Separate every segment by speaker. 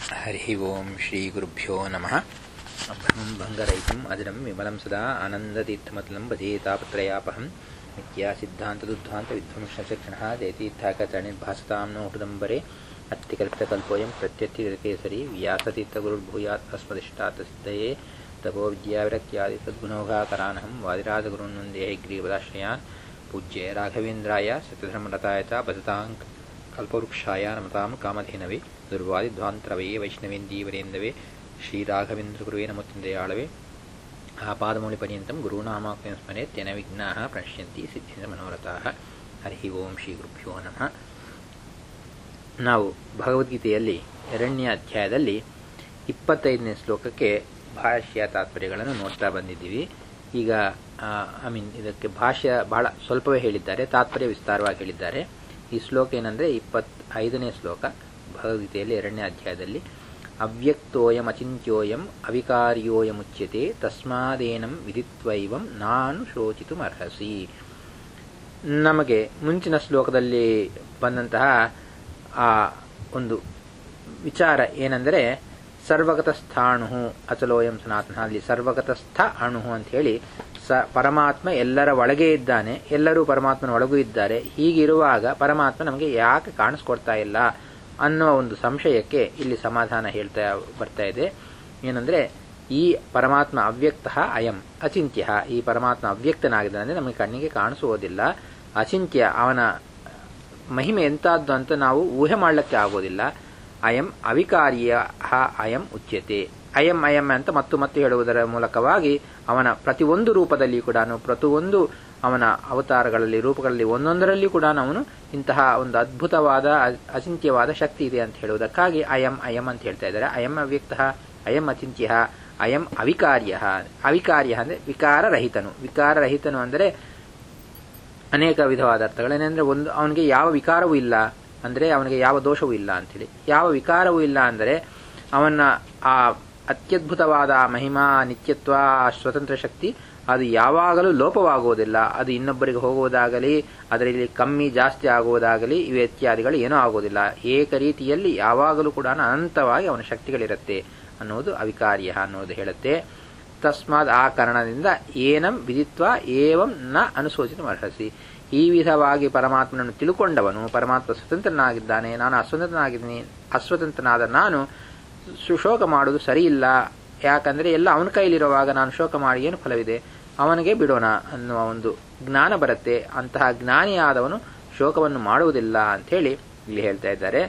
Speaker 1: हरिः ओं श्रीगुरुभ्यो नमः अभ्रमं भङ्गरहितम् अजरं विमलं सदा आनन्दतीर्थमतलं भजेतापत्रयापहं नित्या सिद्धान्तदुद्धान्तविध्वंसचक्षणः जयतीर्थाकचरणिर्भासतां नो हृदम्बरे अत्तिकल्पितकल्पोऽयं प्रत्यर्थिकेसरी व्यासतीर्थगुरुर्भूयात् अस्मदिष्टात् सिद्धये तपो विद्याविरक्त्यादि सद्गुणौघाकरानहं वादिराजगुरुन्वन्दे ग्रीवदाश्रयान् पूज्य राघवेन्द्राय सत्यधर्मरताय च भजतां ಕಲ್ಪವೃಕ್ಷಾಯ ನಮತಾಂ ಕಾಮಧೇನವೇ ದುರ್ವಾದಿಧ್ವಾಂತರವೇ ವೈಷ್ಣವೇಂದೀವರೇಂದವೇ ಶ್ರೀರಾಘವೇಂದ್ರಗುರುವೇ ನಮೋತ್ತಂದೆಯಾಳವೇ ಆಪಾದಮೌಳಿಪರ್ಯಂತಂ ಗುರುನಾಮಾಕ್ಯಂ ಸ್ಮರೆ ತೆನ ವಿಘ್ನಾಃ ಪ್ರಣಶ್ಯಂತಿ ಸಿದ್ಧಿಂದ ಮನೋರಥಾಃ ಹರಿ ಓಂ ಶ್ರೀ ಗುರುಭ್ಯೋ ನಮಃ ನಾವು ಭಗವದ್ಗೀತೆಯಲ್ಲಿ ಎರಡನೇ ಅಧ್ಯಾಯದಲ್ಲಿ ಇಪ್ಪತ್ತೈದನೇ ಶ್ಲೋಕಕ್ಕೆ ಭಾಷ್ಯ ತಾತ್ಪರ್ಯಗಳನ್ನು ನೋಡ್ತಾ ಬಂದಿದ್ದೀವಿ ಈಗ ಐ ಮೀನ್ ಇದಕ್ಕೆ ಭಾಷ್ಯ ಬಹಳ ಸ್ವಲ್ಪವೇ ಹೇಳಿದ್ದಾರೆ ತಾತ್ಪರ್ಯ ವಿಸ್ತಾರವಾಗಿ ಹೇಳಿದ್ದಾರೆ ಈ ಶ್ಲೋಕ ಏನಂದ್ರೆ ಇಪ್ಪತ್ ಐದನೇ ಶ್ಲೋಕ ಭಗವದ್ಗೀತೆಯಲ್ಲಿ ಎರಡನೇ ಅಧ್ಯಾಯದಲ್ಲಿ ಅವ್ಯಕ್ತೋಯಂ ಅಚಿಂತ್ಯೋಯಂ ಅವಿಕಾರ್ಯೋಯಮುಚ್ಯತೆ ತಸ್ಮಾದೇನಂ ವಿದಿತ್ವೈವಂ ನಾನು ಶೋಚಿತುಮರ್ಹಸಿ ನಮಗೆ ಮುಂಚಿನ ಶ್ಲೋಕದಲ್ಲಿ ಬಂದಂತಹ ಆ ಒಂದು ವಿಚಾರ ಏನೆಂದರೆ ಸರ್ವಗತಸ್ಥಾಣು ಅಚಲೋಯಂ ಸನಾತನ ಅಲ್ಲಿ ಸರ್ವಗತಸ್ಥ ಅಣು ಅಂತ ಹೇಳಿ ಸ ಪರಮಾತ್ಮ ಎಲ್ಲರ ಒಳಗೆ ಇದ್ದಾನೆ ಎಲ್ಲರೂ ಪರಮಾತ್ಮನ ಒಳಗೂ ಇದ್ದಾರೆ ಹೀಗಿರುವಾಗ ಪರಮಾತ್ಮ ನಮಗೆ ಯಾಕೆ ಕಾಣಿಸ್ಕೊಡ್ತಾ ಇಲ್ಲ ಅನ್ನೋ ಒಂದು ಸಂಶಯಕ್ಕೆ ಇಲ್ಲಿ ಸಮಾಧಾನ ಹೇಳ್ತಾ ಬರ್ತಾ ಇದೆ ಏನಂದ್ರೆ ಈ ಪರಮಾತ್ಮ ಅವ್ಯಕ್ತ ಅಯಂ ಅಚಿಂತ್ಯ ಈ ಪರಮಾತ್ಮ ಅವ್ಯಕ್ತನಾಗಿದ್ದಾನೆ ನಮಗೆ ಕಣ್ಣಿಗೆ ಕಾಣಿಸುವುದಿಲ್ಲ ಅಚಿಂತ್ಯ ಅವನ ಮಹಿಮೆ ಎಂತಾದ್ದು ಅಂತ ನಾವು ಊಹೆ ಮಾಡಲಿಕ್ಕೆ ಆಗೋದಿಲ್ಲ ಅಯಂ ಅವಿಕಾರ್ಯ ಅಯಂ ಉಚ್ಯತೆ ಅಯಂ ಅಯಂ ಅಂತ ಮತ್ತು ಮತ್ತು ಹೇಳುವುದರ ಮೂಲಕವಾಗಿ ಅವನ ಪ್ರತಿಯೊಂದು ರೂಪದಲ್ಲಿ ಕೂಡ ಪ್ರತಿಯೊಂದು ಅವನ ಅವತಾರಗಳಲ್ಲಿ ರೂಪಗಳಲ್ಲಿ ಒಂದೊಂದರಲ್ಲಿ ಕೂಡ ಅವನು ಇಂತಹ ಒಂದು ಅದ್ಭುತವಾದ ಅಚಿಂತ್ಯವಾದ ಶಕ್ತಿ ಇದೆ ಅಂತ ಹೇಳುವುದಕ್ಕಾಗಿ ಅಯಂ ಅಯಂ ಅಂತ ಹೇಳ್ತಾ ಇದ್ದಾರೆ ಅಯಂ ಅವ್ಯಕ್ತ ಅಯಂ ಅಚಿಂತ್ಯ ಅಯಂ ಅವಿಕಾರ್ಯ ಅವಿಕಾರ್ಯ ಅಂದ್ರೆ ವಿಕಾರರಹಿತನು ವಿಕಾರರಹಿತನು ಅಂದರೆ ಅನೇಕ ವಿಧವಾದ ಅರ್ಥಗಳೇನೆಂದ್ರೆ ಒಂದು ಅವನಿಗೆ ಯಾವ ವಿಕಾರವೂ ಇಲ್ಲ ಅಂದ್ರೆ ಅವನಿಗೆ ಯಾವ ದೋಷವೂ ಇಲ್ಲ ಅಂತೇಳಿ ಯಾವ ವಿಕಾರವೂ ಇಲ್ಲ ಅಂದರೆ ಅವನ ಆ ಅತ್ಯದ್ಭುತವಾದ ಮಹಿಮಾ ನಿತ್ಯತ್ವ ಸ್ವತಂತ್ರ ಶಕ್ತಿ ಅದು ಯಾವಾಗಲೂ ಲೋಪವಾಗುವುದಿಲ್ಲ ಅದು ಇನ್ನೊಬ್ಬರಿಗೆ ಹೋಗುವುದಾಗಲಿ ಅದರಲ್ಲಿ ಕಮ್ಮಿ ಜಾಸ್ತಿ ಆಗುವುದಾಗಲಿ ಇವೆ ಇತ್ಯಾದಿಗಳು ಏನೂ ಆಗುವುದಿಲ್ಲ ಏಕ ರೀತಿಯಲ್ಲಿ ಯಾವಾಗಲೂ ಕೂಡ ಅನಂತವಾಗಿ ಅವನ ಶಕ್ತಿಗಳಿರುತ್ತೆ ಅನ್ನೋದು ಅವಿಕಾರ್ಯ ಅನ್ನೋದು ಹೇಳುತ್ತೆ ತಸ್ಮಾತ್ ಆ ಕಾರಣದಿಂದ ಏನಂ ವಿಧಿತ್ವ ಏವಂ ನ ಅನುಶೋಚಿತ ಅರ್ಹಸಿ ಈ ವಿಧವಾಗಿ ಪರಮಾತ್ಮನನ್ನು ತಿಳ್ಕೊಂಡವನು ಪರಮಾತ್ಮ ಸ್ವತಂತ್ರನಾಗಿದ್ದಾನೆ ನಾನು ಅಸ್ವತಂತ್ರನಾಗಿದ್ದೀನಿ ಅಸ್ವತಂತ್ರನಾದ ನಾನು ಶೋಕ ಮಾಡುವುದು ಸರಿಯಿಲ್ಲ ಯಾಕಂದ್ರೆ ಎಲ್ಲ ಅವನ ಕೈಲಿರುವಾಗ ನಾನು ಶೋಕ ಮಾಡಿ ಏನು ಫಲವಿದೆ ಅವನಿಗೆ ಬಿಡೋಣ ಅನ್ನುವ ಒಂದು ಜ್ಞಾನ ಬರುತ್ತೆ ಅಂತಹ ಜ್ಞಾನಿಯಾದವನು ಶೋಕವನ್ನು ಮಾಡುವುದಿಲ್ಲ ಅಂತ ಹೇಳಿ ಇಲ್ಲಿ ಹೇಳ್ತಾ ಇದ್ದಾರೆ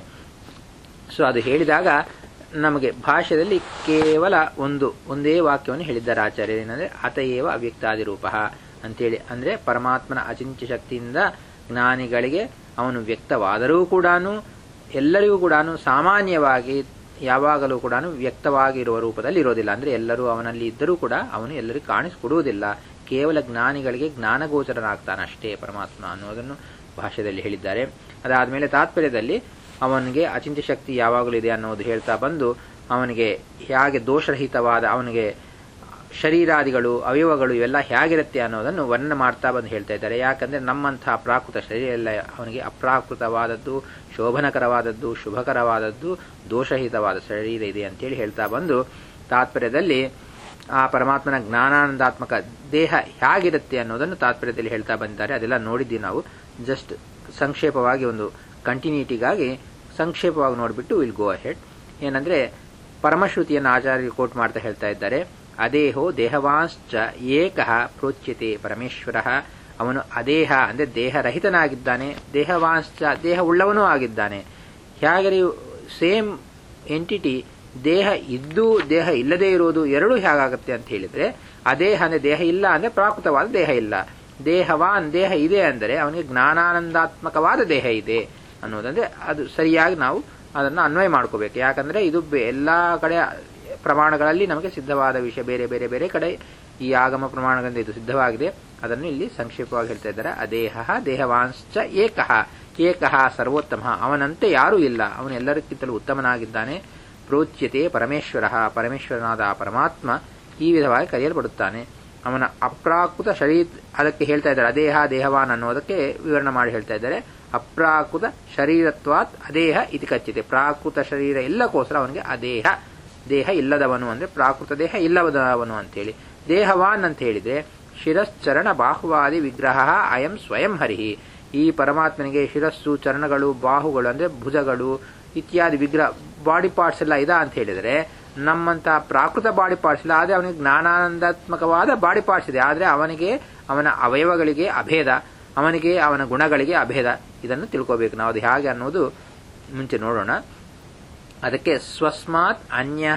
Speaker 1: ಸೊ ಅದು ಹೇಳಿದಾಗ ನಮಗೆ ಭಾಷ್ಯದಲ್ಲಿ ಕೇವಲ ಒಂದು ಒಂದೇ ವಾಕ್ಯವನ್ನು ಹೇಳಿದ್ದಾರೆ ಆಚಾರ್ಯರು ಏನಂದ್ರೆ ಅತಯೇವ ಅವ್ಯಕ್ತಾದಿ ರೂಪ ಅಂತೇಳಿ ಅಂದ್ರೆ ಪರಮಾತ್ಮನ ಅಚಿಂತ್ಯ ಶಕ್ತಿಯಿಂದ ಜ್ಞಾನಿಗಳಿಗೆ ಅವನು ವ್ಯಕ್ತವಾದರೂ ಕೂಡ ಎಲ್ಲರಿಗೂ ಕೂಡ ಸಾಮಾನ್ಯವಾಗಿ ಯಾವಾಗಲೂ ಕೂಡ ವ್ಯಕ್ತವಾಗಿರುವ ರೂಪದಲ್ಲಿ ಇರೋದಿಲ್ಲ ಅಂದ್ರೆ ಎಲ್ಲರೂ ಅವನಲ್ಲಿ ಇದ್ದರೂ ಕೂಡ ಅವನು ಎಲ್ಲರಿಗೂ ಕಾಣಿಸಿಕೊಡುವುದಿಲ್ಲ ಕೇವಲ ಜ್ಞಾನಿಗಳಿಗೆ ಜ್ಞಾನಗೋಚರನಾಗ್ತಾನೆ ಅಷ್ಟೇ ಪರಮಾತ್ಮ ಅನ್ನೋದನ್ನು ಭಾಷ್ಯದಲ್ಲಿ ಹೇಳಿದ್ದಾರೆ ಅದಾದ್ಮೇಲೆ ತಾತ್ಪರ್ಯದಲ್ಲಿ ಅವನಿಗೆ ಅಚಿಂತ್ಯ ಶಕ್ತಿ ಯಾವಾಗಲೂ ಇದೆ ಅನ್ನೋದು ಹೇಳ್ತಾ ಬಂದು ಅವನಿಗೆ ಹೇಗೆ ದೋಷರಹಿತವಾದ ಅವನಿಗೆ ಶರೀರಾದಿಗಳು ಅವಯವಗಳು ಇವೆಲ್ಲ ಹೇಗಿರುತ್ತೆ ಅನ್ನೋದನ್ನು ವರ್ಣನೆ ಮಾಡ್ತಾ ಬಂದು ಹೇಳ್ತಾ ಇದ್ದಾರೆ ಯಾಕಂದ್ರೆ ನಮ್ಮಂತಹ ಪ್ರಾಕೃತ ಶರೀರ ಎಲ್ಲ ಅವನಿಗೆ ಅಪ್ರಾಕೃತವಾದದ್ದು ಶೋಭನಕರವಾದದ್ದು ಶುಭಕರವಾದದ್ದು ದೋಷರಹಿತವಾದ ಶರೀರ ಇದೆ ಅಂತೇಳಿ ಹೇಳ್ತಾ ಬಂದು ತಾತ್ಪರ್ಯದಲ್ಲಿ ಆ ಪರಮಾತ್ಮನ ಜ್ಞಾನಾನಂದಾತ್ಮಕ ದೇಹ ಹೇಗಿರುತ್ತೆ ಅನ್ನೋದನ್ನು ತಾತ್ಪರ್ಯದಲ್ಲಿ ಹೇಳ್ತಾ ಬಂದಿದ್ದಾರೆ ಅದೆಲ್ಲ ನೋಡಿದ್ದೀವಿ ನಾವು ಜಸ್ಟ್ ಸಂಕ್ಷೇಪವಾಗಿ ಒಂದು ಕಂಟಿನ್ಯೂಟಿಗಾಗಿ ಸಂಕ್ಷೇಪವಾಗಿ ನೋಡಿಬಿಟ್ಟು ವಿಲ್ ಗೋ ಅಹೆಡ್ ಏನಂದ್ರೆ ಪರಮಶ್ರುತಿಯನ್ನು ಆಚಾರ್ಯರು ಕೋಟ್ ಮಾಡ್ತಾ ಹೇಳ್ತಾ ಇದ್ದಾರೆ ಅದೇಹೋ ದೇಹವಾಂಶ್ಚ ಏಕಃ ಪ್ರೋಚ್ಯತೆ ಪರಮೇಶ್ವರ ಅವನು ಅದೇಹ ಅಂದ್ರೆ ದೇಹರಹಿತನಾಗಿದ್ದಾನೆ ದೇಹವಾಂಶ್ಚ ದೇಹ ಉಳ್ಳವನೂ ಆಗಿದ್ದಾನೆ ಹೇಗೆ ಸೇಮ್ ಎಂಟಿಟಿ ದೇಹ ಇದ್ದು ದೇಹ ಇಲ್ಲದೆ ಇರುವುದು ಎರಡೂ ಹೇಗಾಗುತ್ತೆ ಅಂತ ಹೇಳಿದ್ರೆ ಅದೇಹ ಅಂದ್ರೆ ದೇಹ ಇಲ್ಲ ಅಂದ್ರೆ ಪ್ರಾಕೃತವಾದ ದೇಹ ಇಲ್ಲ ದೇಹವಾನ್ ದೇಹ ಇದೆ ಅಂದರೆ ಅವನಿಗೆ ಜ್ಞಾನಾನಂದಾತ್ಮಕವಾದ ದೇಹ ಇದೆ ಅನ್ನೋದಂದ್ರೆ ಅದು ಸರಿಯಾಗಿ ನಾವು ಅದನ್ನು ಅನ್ವಯ ಮಾಡ್ಕೋಬೇಕು ಯಾಕಂದ್ರೆ ಇದು ಎಲ್ಲಾ ಕಡೆ ಪ್ರಮಾಣಗಳಲ್ಲಿ ನಮಗೆ ಸಿದ್ಧವಾದ ವಿಷಯ ಬೇರೆ ಬೇರೆ ಬೇರೆ ಕಡೆ ಈ ಆಗಮ ಪ್ರಮಾಣಗಳಿಂದ ಇದು ಸಿದ್ಧವಾಗಿದೆ ಅದನ್ನು ಇಲ್ಲಿ ಸಂಕ್ಷೇಪವಾಗಿ ಹೇಳ್ತಾ ಇದ್ದಾರೆ ಅದೇಹ ದೇಹವಾಂಶ್ಚ ಏಕಃ ಏಕಃ ಸರ್ವೋತ್ತಮ ಅವನಂತೆ ಯಾರೂ ಇಲ್ಲ ಅವನು ಎಲ್ಲರಿಗಿಂತಲೂ ಉತ್ತಮನಾಗಿದ್ದಾನೆ ಪ್ರೋಚ್ಯತೆ ಪರಮೇಶ್ವರ ಪರಮೇಶ್ವರನಾದ ಪರಮಾತ್ಮ ಈ ವಿಧವಾಗಿ ಕರೆಯಲ್ಪಡುತ್ತಾನೆ ಅವನ ಅಪ್ರಾಕೃತ ಶರೀರ ಅದಕ್ಕೆ ಹೇಳ್ತಾ ಇದ್ದಾರೆ ಅದೇಹ ದೇಹವಾನ್ ಅನ್ನೋದಕ್ಕೆ ವಿವರಣೆ ಮಾಡಿ ಹೇಳ್ತಾ ಇದ್ದಾರೆ ಅಪ್ರಾಕೃತ ಶರೀರತ್ವಾತ್ ಅದೇಹ ಇತಿ ಕಚ್ಚಿದೆ ಪ್ರಾಕೃತ ಶರೀರ ಎಲ್ಲಕ್ಕೋಸ್ಕರ ಅವನಿಗೆ ಅದೇಹ ದೇಹ ಇಲ್ಲದವನು ಅಂದ್ರೆ ಪ್ರಾಕೃತ ದೇಹ ಇಲ್ಲದವನು ಅಂತೇಳಿ ದೇಹವಾನ್ ಅಂತ ಹೇಳಿದ್ರೆ ಶಿರಶ್ಚರಣ ಬಾಹುವಾದಿ ವಿಗ್ರಹ ಅಯಂ ಸ್ವಯಂ ಹರಿಹಿ ಈ ಪರಮಾತ್ಮನಿಗೆ ಶಿರಸ್ಸು ಚರಣಗಳು ಬಾಹುಗಳು ಅಂದ್ರೆ ಭುಜಗಳು ಇತ್ಯಾದಿ ವಿಗ್ರಹ ಬಾಡಿ ಪಾರ್ಟ್ಸ್ ಎಲ್ಲ ಇದ ಅಂತ ಹೇಳಿದ್ರೆ ನಮ್ಮಂತ ಪ್ರಾಕೃತ ಬಾಡಿ ಪಾರ್ಟ್ಸ್ ಇಲ್ಲ ಆದ್ರೆ ಅವನಿಗೆ ಜ್ಞಾನಾನಂದಾತ್ಮಕವಾದ ಬಾಡಿ ಪಾರ್ಟ್ಸ್ ಇದೆ ಆದ್ರೆ ಅವನಿಗೆ ಅವನ ಅವಯವಗಳಿಗೆ ಅಭೇದ ಅವನಿಗೆ ಅವನ ಗುಣಗಳಿಗೆ ಅಭೇದ ಇದನ್ನು ತಿಳ್ಕೋಬೇಕು ನಾವು ಅದು ಹೇಗೆ ಅನ್ನೋದು ಮುಂಚೆ ನೋಡೋಣ ಅದಕ್ಕೆ ಸ್ವಸ್ಮಾತ್ ಅನ್ಯ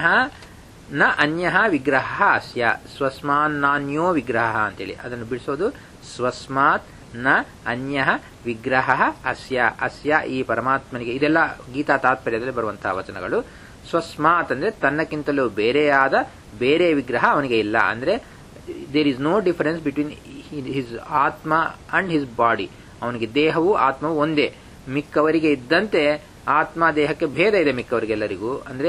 Speaker 1: ನ ಅನ್ಯ ವಿಗ್ರಹ ಅಸ್ಯ ಸ್ವಸ್ಮಾನ್ನಾನ್ಯೋ ವಿಗ್ರಹ ಅಂತೇಳಿ ಅದನ್ನು ಬಿಡಿಸೋದು ಸ್ವಸ್ಮಾತ್ ನ ಅನ್ಯ ವಿಗ್ರಹ ಅಸ್ಯ ಅಸ್ಯ ಈ ಪರಮಾತ್ಮನಿಗೆ ಇದೆಲ್ಲ ಗೀತಾ ತಾತ್ಪರ್ಯದಲ್ಲಿ ಬರುವಂತಹ ವಚನಗಳು ಸ್ವಸ್ಮಾತ್ ಅಂದ್ರೆ ತನ್ನಕ್ಕಿಂತಲೂ ಬೇರೆಯಾದ ಬೇರೆ ವಿಗ್ರಹ ಅವನಿಗೆ ಇಲ್ಲ ಅಂದ್ರೆ there is no difference between his ಆತ್ಮ ಅಂಡ್ ಹಿಸ್ ಬಾಡಿ ಅವನಿಗೆ ದೇಹವು ಆತ್ಮವು ಒಂದೇ ಮಿಕ್ಕವರಿಗೆ ಇದ್ದಂತೆ ಆತ್ಮ ದೇಹಕ್ಕೆ ಭೇದ ಇದೆ ಮಿಕ್ಕವರಿಗೆಲ್ಲರಿಗೂ ಅಂದ್ರೆ